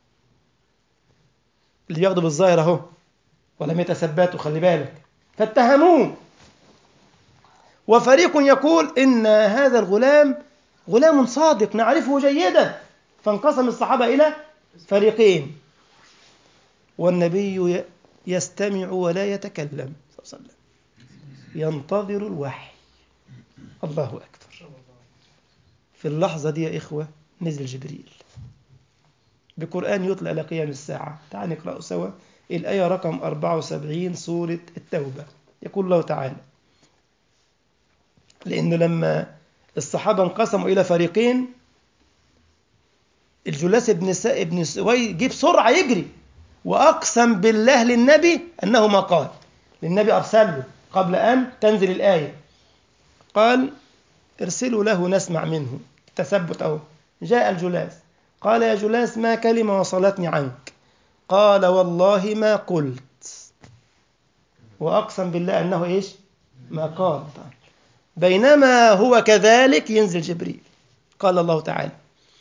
اللي بياخدوا بالظاهر أهو ولم يتثبتوا خلي بالك فاتهموه وفريق يقول إن هذا الغلام غلام صادق نعرفه جيدا فانقسم الصحابة إلى فريقين والنبي يستمع ولا يتكلم صلى الله عليه وسلم ينتظر الوحي الله أكبر في اللحظة دي يا إخوة نزل جبريل بقرآن يطلع إلى قيام الساعة تعال نقرأ سوا الآية رقم 74 سورة التوبة يقول الله تعالى لأنه لما الصحابة انقسموا إلى فريقين الجلاس بن سا... ابن سوي جه بسرعة يجري وأقسم بالله للنبي أنه ما قال للنبي أرسله قبل أن تنزل الآية قال ارسلوا له نسمع منه تثبت أهو جاء الجلاس قال يا جلاس ما كلمة وصلتني عنك قال والله ما قلت وأقسم بالله أنه إيش ما قال بينما هو كذلك ينزل جبريل قال الله تعالى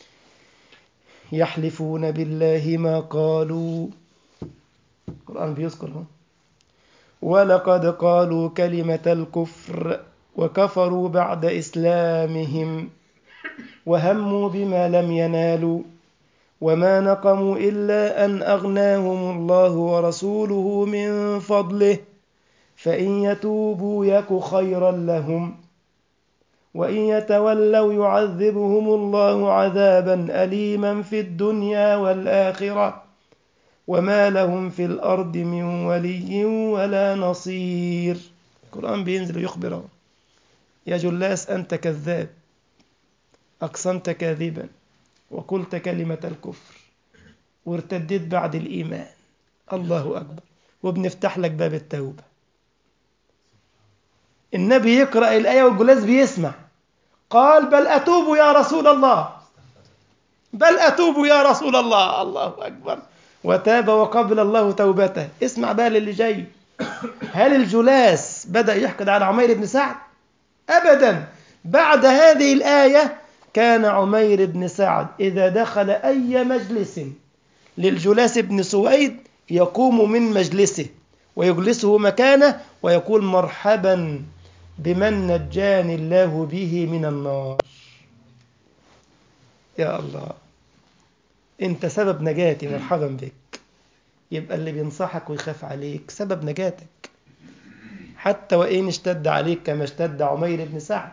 يحلفون بالله ما قالوا القرآن بيذكر ولقد قالوا كلمة الكفر وكفروا بعد إسلامهم وهموا بما لم ينالوا وما نقموا إلا أن أغناهم الله ورسوله من فضله فإن يتوبوا يك خيرا لهم وإن يتولوا يعذبهم الله عذابا أليما في الدنيا والآخرة وما لهم في الأرض من ولي ولا نصير القرآن بينزل يخبره يا جلاس أنت كذاب أقسمت كاذبا وقلت كلمة الكفر وارتديت بعد الإيمان الله أكبر وبنفتح لك باب التوبة النبي يقرأ الآية والجلاس بيسمع قال بل أتوب يا رسول الله بل أتوب يا رسول الله الله أكبر وتاب وقبل الله توبته اسمع بقى للي جاي هل الجلاس بدأ يحقد على عمير بن سعد أبدا بعد هذه الآية كان عمير بن سعد إذا دخل أي مجلس للجلاس بن سويد يقوم من مجلسه ويجلسه مكانه ويقول مرحبا بمن نجاني الله به من النار يا الله انت سبب نجاتي مرحبا بك يبقى اللي بينصحك ويخاف عليك سبب نجاتك حتى وإن اشتد عليك كما اشتد عمير بن سعد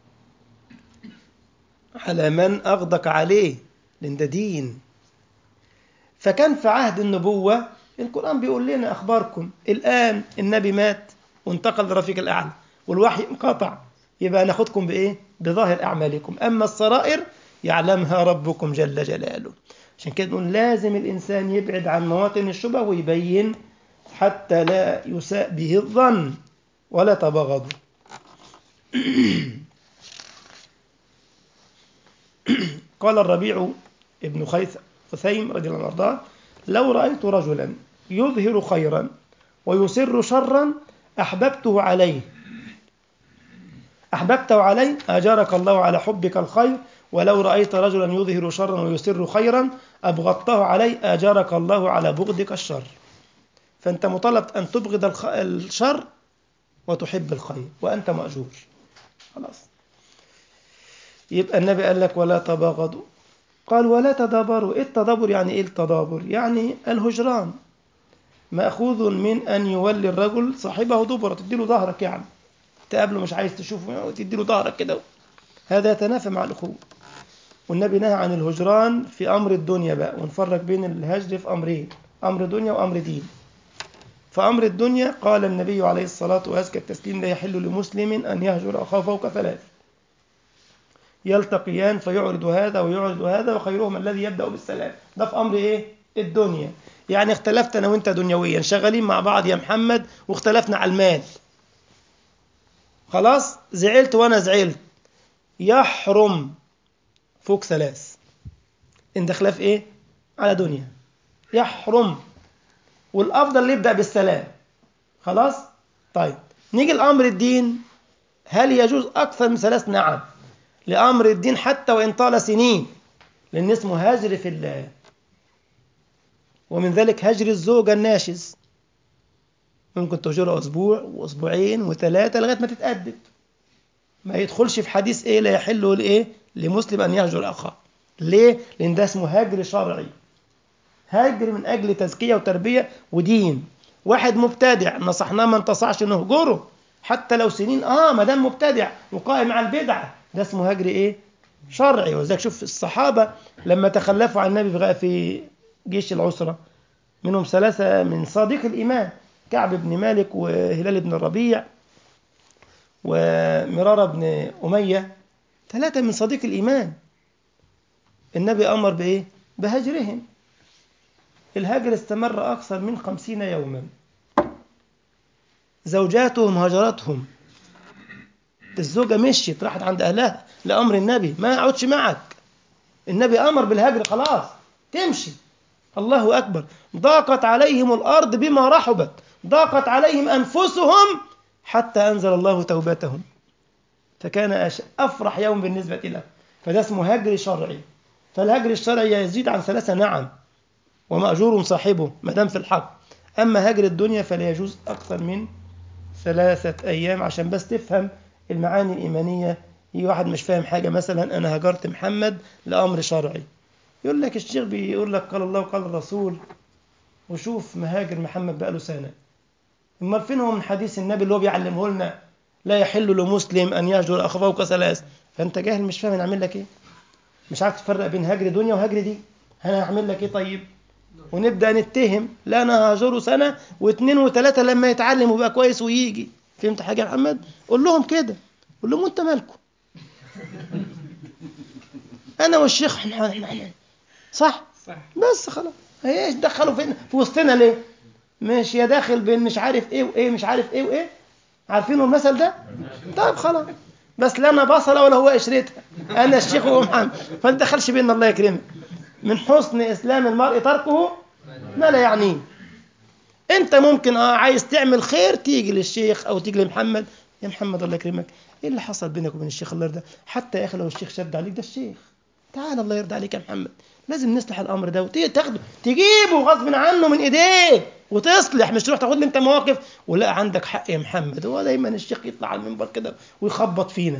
على من أغضك عليه لأن ده دين فكان في عهد النبوة القرآن بيقول لنا أخباركم الآن النبي مات وانتقل لرفيق الأعلى والوحي انقطع يبقى ناخدكم بإيه؟ بظاهر أعمالكم أما السرائر يعلمها ربكم جل جلاله عشان كده نقول لازم الإنسان يبعد عن مواطن الشبه ويبين حتى لا يساء به الظن ولا تبغضوا قال الربيع ابن خيث خثيم رضي الله عنه لو رأيت رجلا يظهر خيرا ويسر شرا أحببته عليه أحببته عليه أجارك الله على حبك الخير ولو رأيت رجلا يظهر شرا ويسر خيرا أبغضته عليه أجارك الله على بغضك الشر فأنت مطالب أن تبغض الخ... الشر وتحب الخير وأنت مأجور خلاص يبقى النبي قال لك ولا تباغضوا قال ولا تدابروا إيه التدابر يعني إيه التدابر يعني الهجران مأخوذ من أن يولي الرجل صاحبه دبرة تديله ظهرك يعني تقابله مش عايز تشوفه تديله ظهرك كده هذا يتنافى مع الأخوة والنبي نهى عن الهجران في أمر الدنيا بقى ونفرق بين الهجر في أمرين أمر دنيا وأمر دين فأمر الدنيا قال النبي عليه الصلاة وأزكى التسليم لا يحل لمسلم أن يهجر أخاه فوق ثلاث يلتقيان فيعرض هذا ويعرض هذا وخيرهما الذي يبدأ بالسلام ده في أمر إيه؟ الدنيا يعني اختلفت أنا وأنت دنيويا شغالين مع بعض يا محمد واختلفنا على المال خلاص زعلت وأنا زعلت يحرم فوق ثلاث إن ده خلاف إيه؟ على دنيا يحرم والأفضل اللي يبدأ بالسلام خلاص؟ طيب نيجي لأمر الدين هل يجوز أكثر من ثلاث؟ نعم لأمر الدين حتى وإن طال سنين لأن اسمه هجر في الله ومن ذلك هجر الزوجة الناشز ممكن تهجرها أسبوع وأسبوعين وثلاثة لغاية ما تتأدب ما يدخلش في حديث إيه لا يحل لإيه لمسلم أن يهجر أخاه ليه؟ لأن ده اسمه هجر شرعي هجر من أجل تزكية وتربية ودين واحد مبتدع نصحناه ما انتصعش نهجره حتى لو سنين اه ما دام مبتدع وقائم على البدعه ده اسمه هجر ايه؟ شرعي ولذلك شوف الصحابه لما تخلفوا عن النبي في جيش العسره منهم ثلاثه من صادق الايمان كعب بن مالك وهلال بن الربيع ومرارة بن أمية ثلاثة من صديق الإيمان النبي أمر بإيه؟ بهجرهم الهجر استمر أكثر من خمسين يوما زوجاتهم هجرتهم الزوجة مشيت راحت عند أهلها لأمر النبي ما أقعدش معك النبي أمر بالهجر خلاص تمشي الله أكبر ضاقت عليهم الأرض بما رحبت ضاقت عليهم أنفسهم حتى أنزل الله توبتهم فكان أفرح يوم بالنسبة له فده اسمه هجر شرعي فالهجر الشرعي يزيد عن ثلاثة نعم ومأجور صاحبه ما دام في الحق أما هجر الدنيا فلا يجوز أكثر من ثلاثة أيام عشان بس تفهم المعاني الإيمانية هي واحد مش فاهم حاجة مثلا أنا هجرت محمد لأمر شرعي يقول لك الشيخ بيقول لك قال الله وقال الرسول وشوف مهاجر محمد بقاله سنة امال فين هو من حديث النبي اللي هو بيعلمه لنا لا يحل لمسلم ان يهجر اخاه فوق ثلاث فانت جاهل مش فاهم نعمل لك ايه مش عارف تفرق بين هجر دنيا وهجر دي انا هعمل لك ايه طيب ونبدا نتهم لا انا هاجره سنه واثنين وثلاثه لما يتعلم ويبقى كويس ويجي فهمت حاجه يا محمد قول لهم كده قول لهم انت مالكم انا والشيخ احنا احنا صح صح بس خلاص ايش دخلوا في, في وسطنا ليه مش يا داخل بين مش عارف ايه وايه مش عارف ايه وايه عارفين المثل ده طيب خلاص بس لا انا بصله ولا هو قشرتها انا الشيخ وهو محمد فانت دخلش بيننا الله يكرمك من حسن اسلام المرء تركه ما لا يعنيه انت ممكن اه عايز تعمل خير تيجي للشيخ او تيجي لمحمد يا محمد الله يكرمك ايه اللي حصل بينك وبين الشيخ الله يرضى حتى يا اخي لو الشيخ شد عليك ده الشيخ تعال الله يرضى عليك يا محمد لازم نصلح الامر ده وتيجي تاخده تجيبه غصب عنه من ايديه وتصلح مش تروح تاخد لي انت مواقف ولا عندك حق يا محمد هو دايما الشيخ يطلع على المنبر كده ويخبط فينا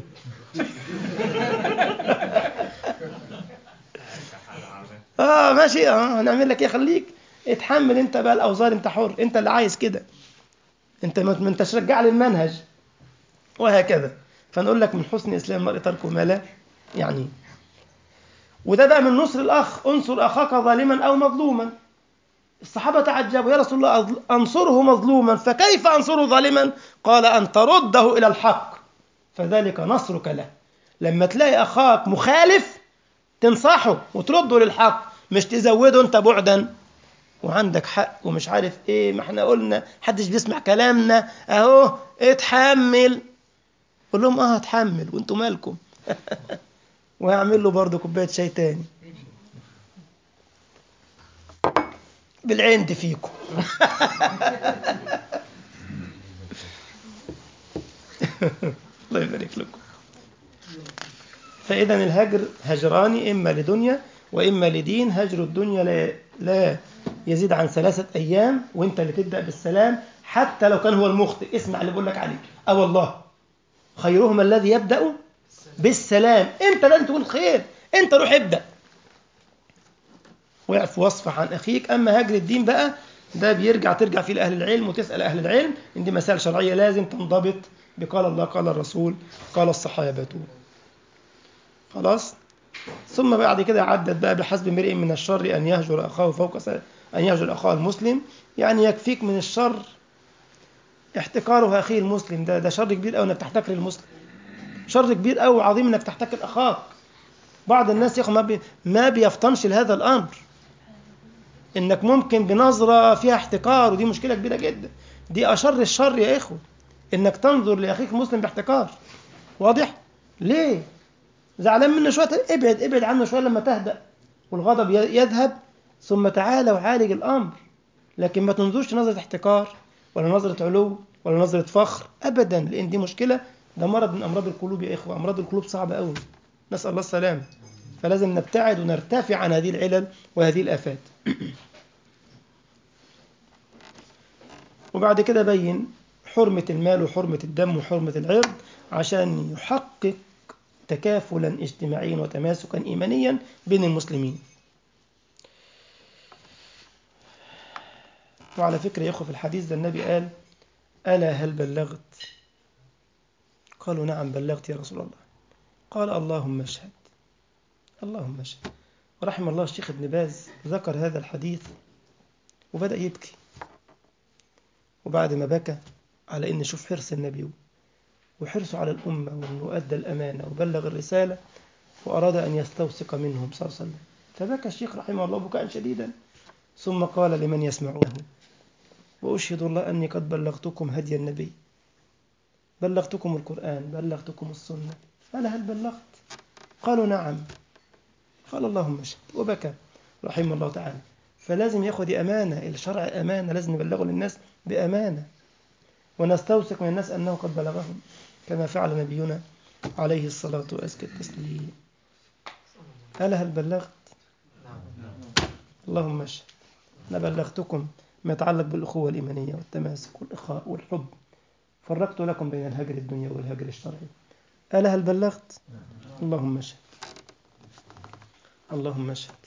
اه ماشي اه هنعمل لك ايه خليك اتحمل انت بقى الاوزار انت حر انت اللي عايز كده انت ما انتش رجع لي المنهج وهكذا فنقول لك من حسن اسلام المرء تركه ما لا يعني وده بقى من نصر الاخ انصر اخاك ظالما او مظلوما الصحابه تعجبوا يا رسول الله انصره مظلوما فكيف انصره ظالما قال ان ترده الى الحق فذلك نصرك له لما تلاقي اخاك مخالف تنصحه وترده للحق مش تزوده انت بعدا وعندك حق ومش عارف ايه ما احنا قلنا حدش بيسمع كلامنا اهو اتحمل قول لهم اه هتحمل وانتوا مالكم وهعمل له برضه كوبايه شاي تاني بالعند فيكم الله يبارك لكم فإذا الهجر هجران إما لدنيا وإما لدين هجر الدنيا لا, لا يزيد عن ثلاثة أيام وأنت اللي تبدأ بالسلام حتى لو كان هو المخطئ اسمع اللي بقول لك عليه أه والله خيرهما الذي يبدأ بالسلام أنت لازم تقول خير أنت روح ابدأ واعف واصفح عن أخيك أما هجر الدين بقى ده بيرجع ترجع فيه لأهل العلم وتسأل أهل العلم إن دي مسائل شرعية لازم تنضبط بقال الله قال الرسول قال الصحابة خلاص ثم بعد كده عدت بقى بحسب امرئ من الشر أن يهجر أخاه فوق س... أن يهجر أخاه المسلم يعني يكفيك من الشر احتكاره أخيه المسلم ده ده شر كبير أوي إنك تحتكر المسلم شر كبير أوي وعظيم إنك تحتكر أخاك بعض الناس يا أخي ما, بي... ما بيفطنش لهذا الأمر إنك ممكن بنظرة فيها احتكار ودي مشكلة كبيرة جدا دي أشر الشر يا إخوة إنك تنظر لأخيك المسلم باحتكار واضح؟ ليه؟ زعلان منه شويه ابعد ابعد عنه شويه لما تهدأ والغضب يذهب ثم تعالى وعالج الامر لكن ما تنظرش نظره احتكار ولا نظره علو ولا نظره فخر ابدا لان دي مشكله ده مرض من امراض القلوب يا اخوه امراض القلوب صعبه قوي نسال الله السلامه فلازم نبتعد ونرتفع عن هذه العلل وهذه الافات وبعد كده بين حرمه المال وحرمه الدم وحرمه العرض عشان يحقق تكافلا اجتماعيا وتماسكا ايمانيا بين المسلمين. وعلى فكره يا اخوه في الحديث ده النبي قال: الا هل بلغت؟ قالوا نعم بلغت يا رسول الله. قال اللهم اشهد. اللهم اشهد. ورحم الله الشيخ ابن باز ذكر هذا الحديث وبدأ يبكي. وبعد ما بكى على ان شوف حرص النبي وحرصه على الأمة وأنه أدى الأمانة وبلغ الرسالة وأراد أن يستوثق منهم صلى الله عليه وسلم فبكى الشيخ رحمه الله بكاء شديدا ثم قال لمن يسمعونه وأشهد الله أني قد بلغتكم هدي النبي بلغتكم القرآن بلغتكم السنة قال هل بلغت قالوا نعم قال اللهم اشهد وبكى رحمه الله تعالى فلازم ياخد أمانة الشرع أمانة لازم نبلغه للناس بأمانة ونستوثق من الناس أنه قد بلغهم كما فعل نبينا عليه الصلاة وأزكى التسليم ألا هل بلغت اللهم اشهد أنا بلغتكم ما يتعلق بالأخوة الإيمانية والتماسك والإخاء والحب فرقت لكم بين الهجر الدنيا والهجر الشرعي ألا هل بلغت اللهم اشهد اللهم اشهد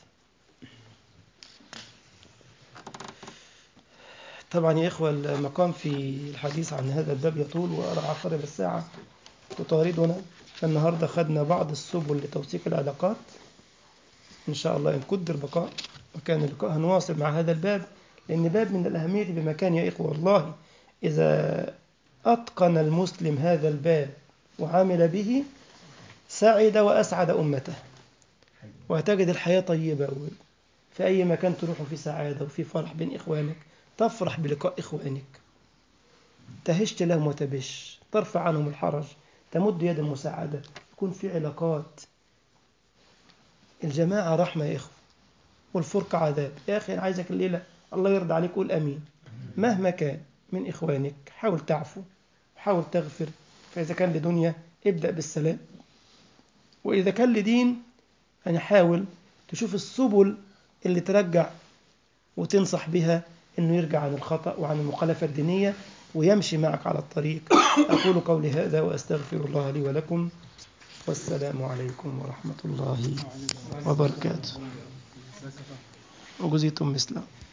طبعا يا إخوة المقام في الحديث عن هذا الباب يطول وأرى عقارب الساعة تطاردنا فالنهاردة خدنا بعض السبل لتوثيق العلاقات إن شاء الله إن قدر بقاء وكان اللقاء هنواصل مع هذا الباب لأن باب من الأهمية بمكان يا إخوة والله إذا أتقن المسلم هذا الباب وعمل به سعد وأسعد أمته وتجد الحياة طيبة في أي مكان تروحوا في سعادة وفي فرح بين إخوانك تفرح بلقاء إخوانك تهشت لهم وتبش ترفع عنهم الحرج تمد يد المساعدة يكون في علاقات الجماعة رحمة يا إخوة والفرقة عذاب يا أخي أنا عايزك الليلة الله يرضى عليك قول أمين مهما كان من إخوانك حاول تعفو حاول تغفر فإذا كان لدنيا ابدأ بالسلام وإذا كان لدين يعني حاول تشوف السبل اللي ترجع وتنصح بها انه يرجع عن الخطأ وعن المخالفة الدينية ويمشي معك على الطريق أقول قولي هذا وأستغفر الله لي ولكم والسلام عليكم ورحمة الله وبركاته وجزيتم مثله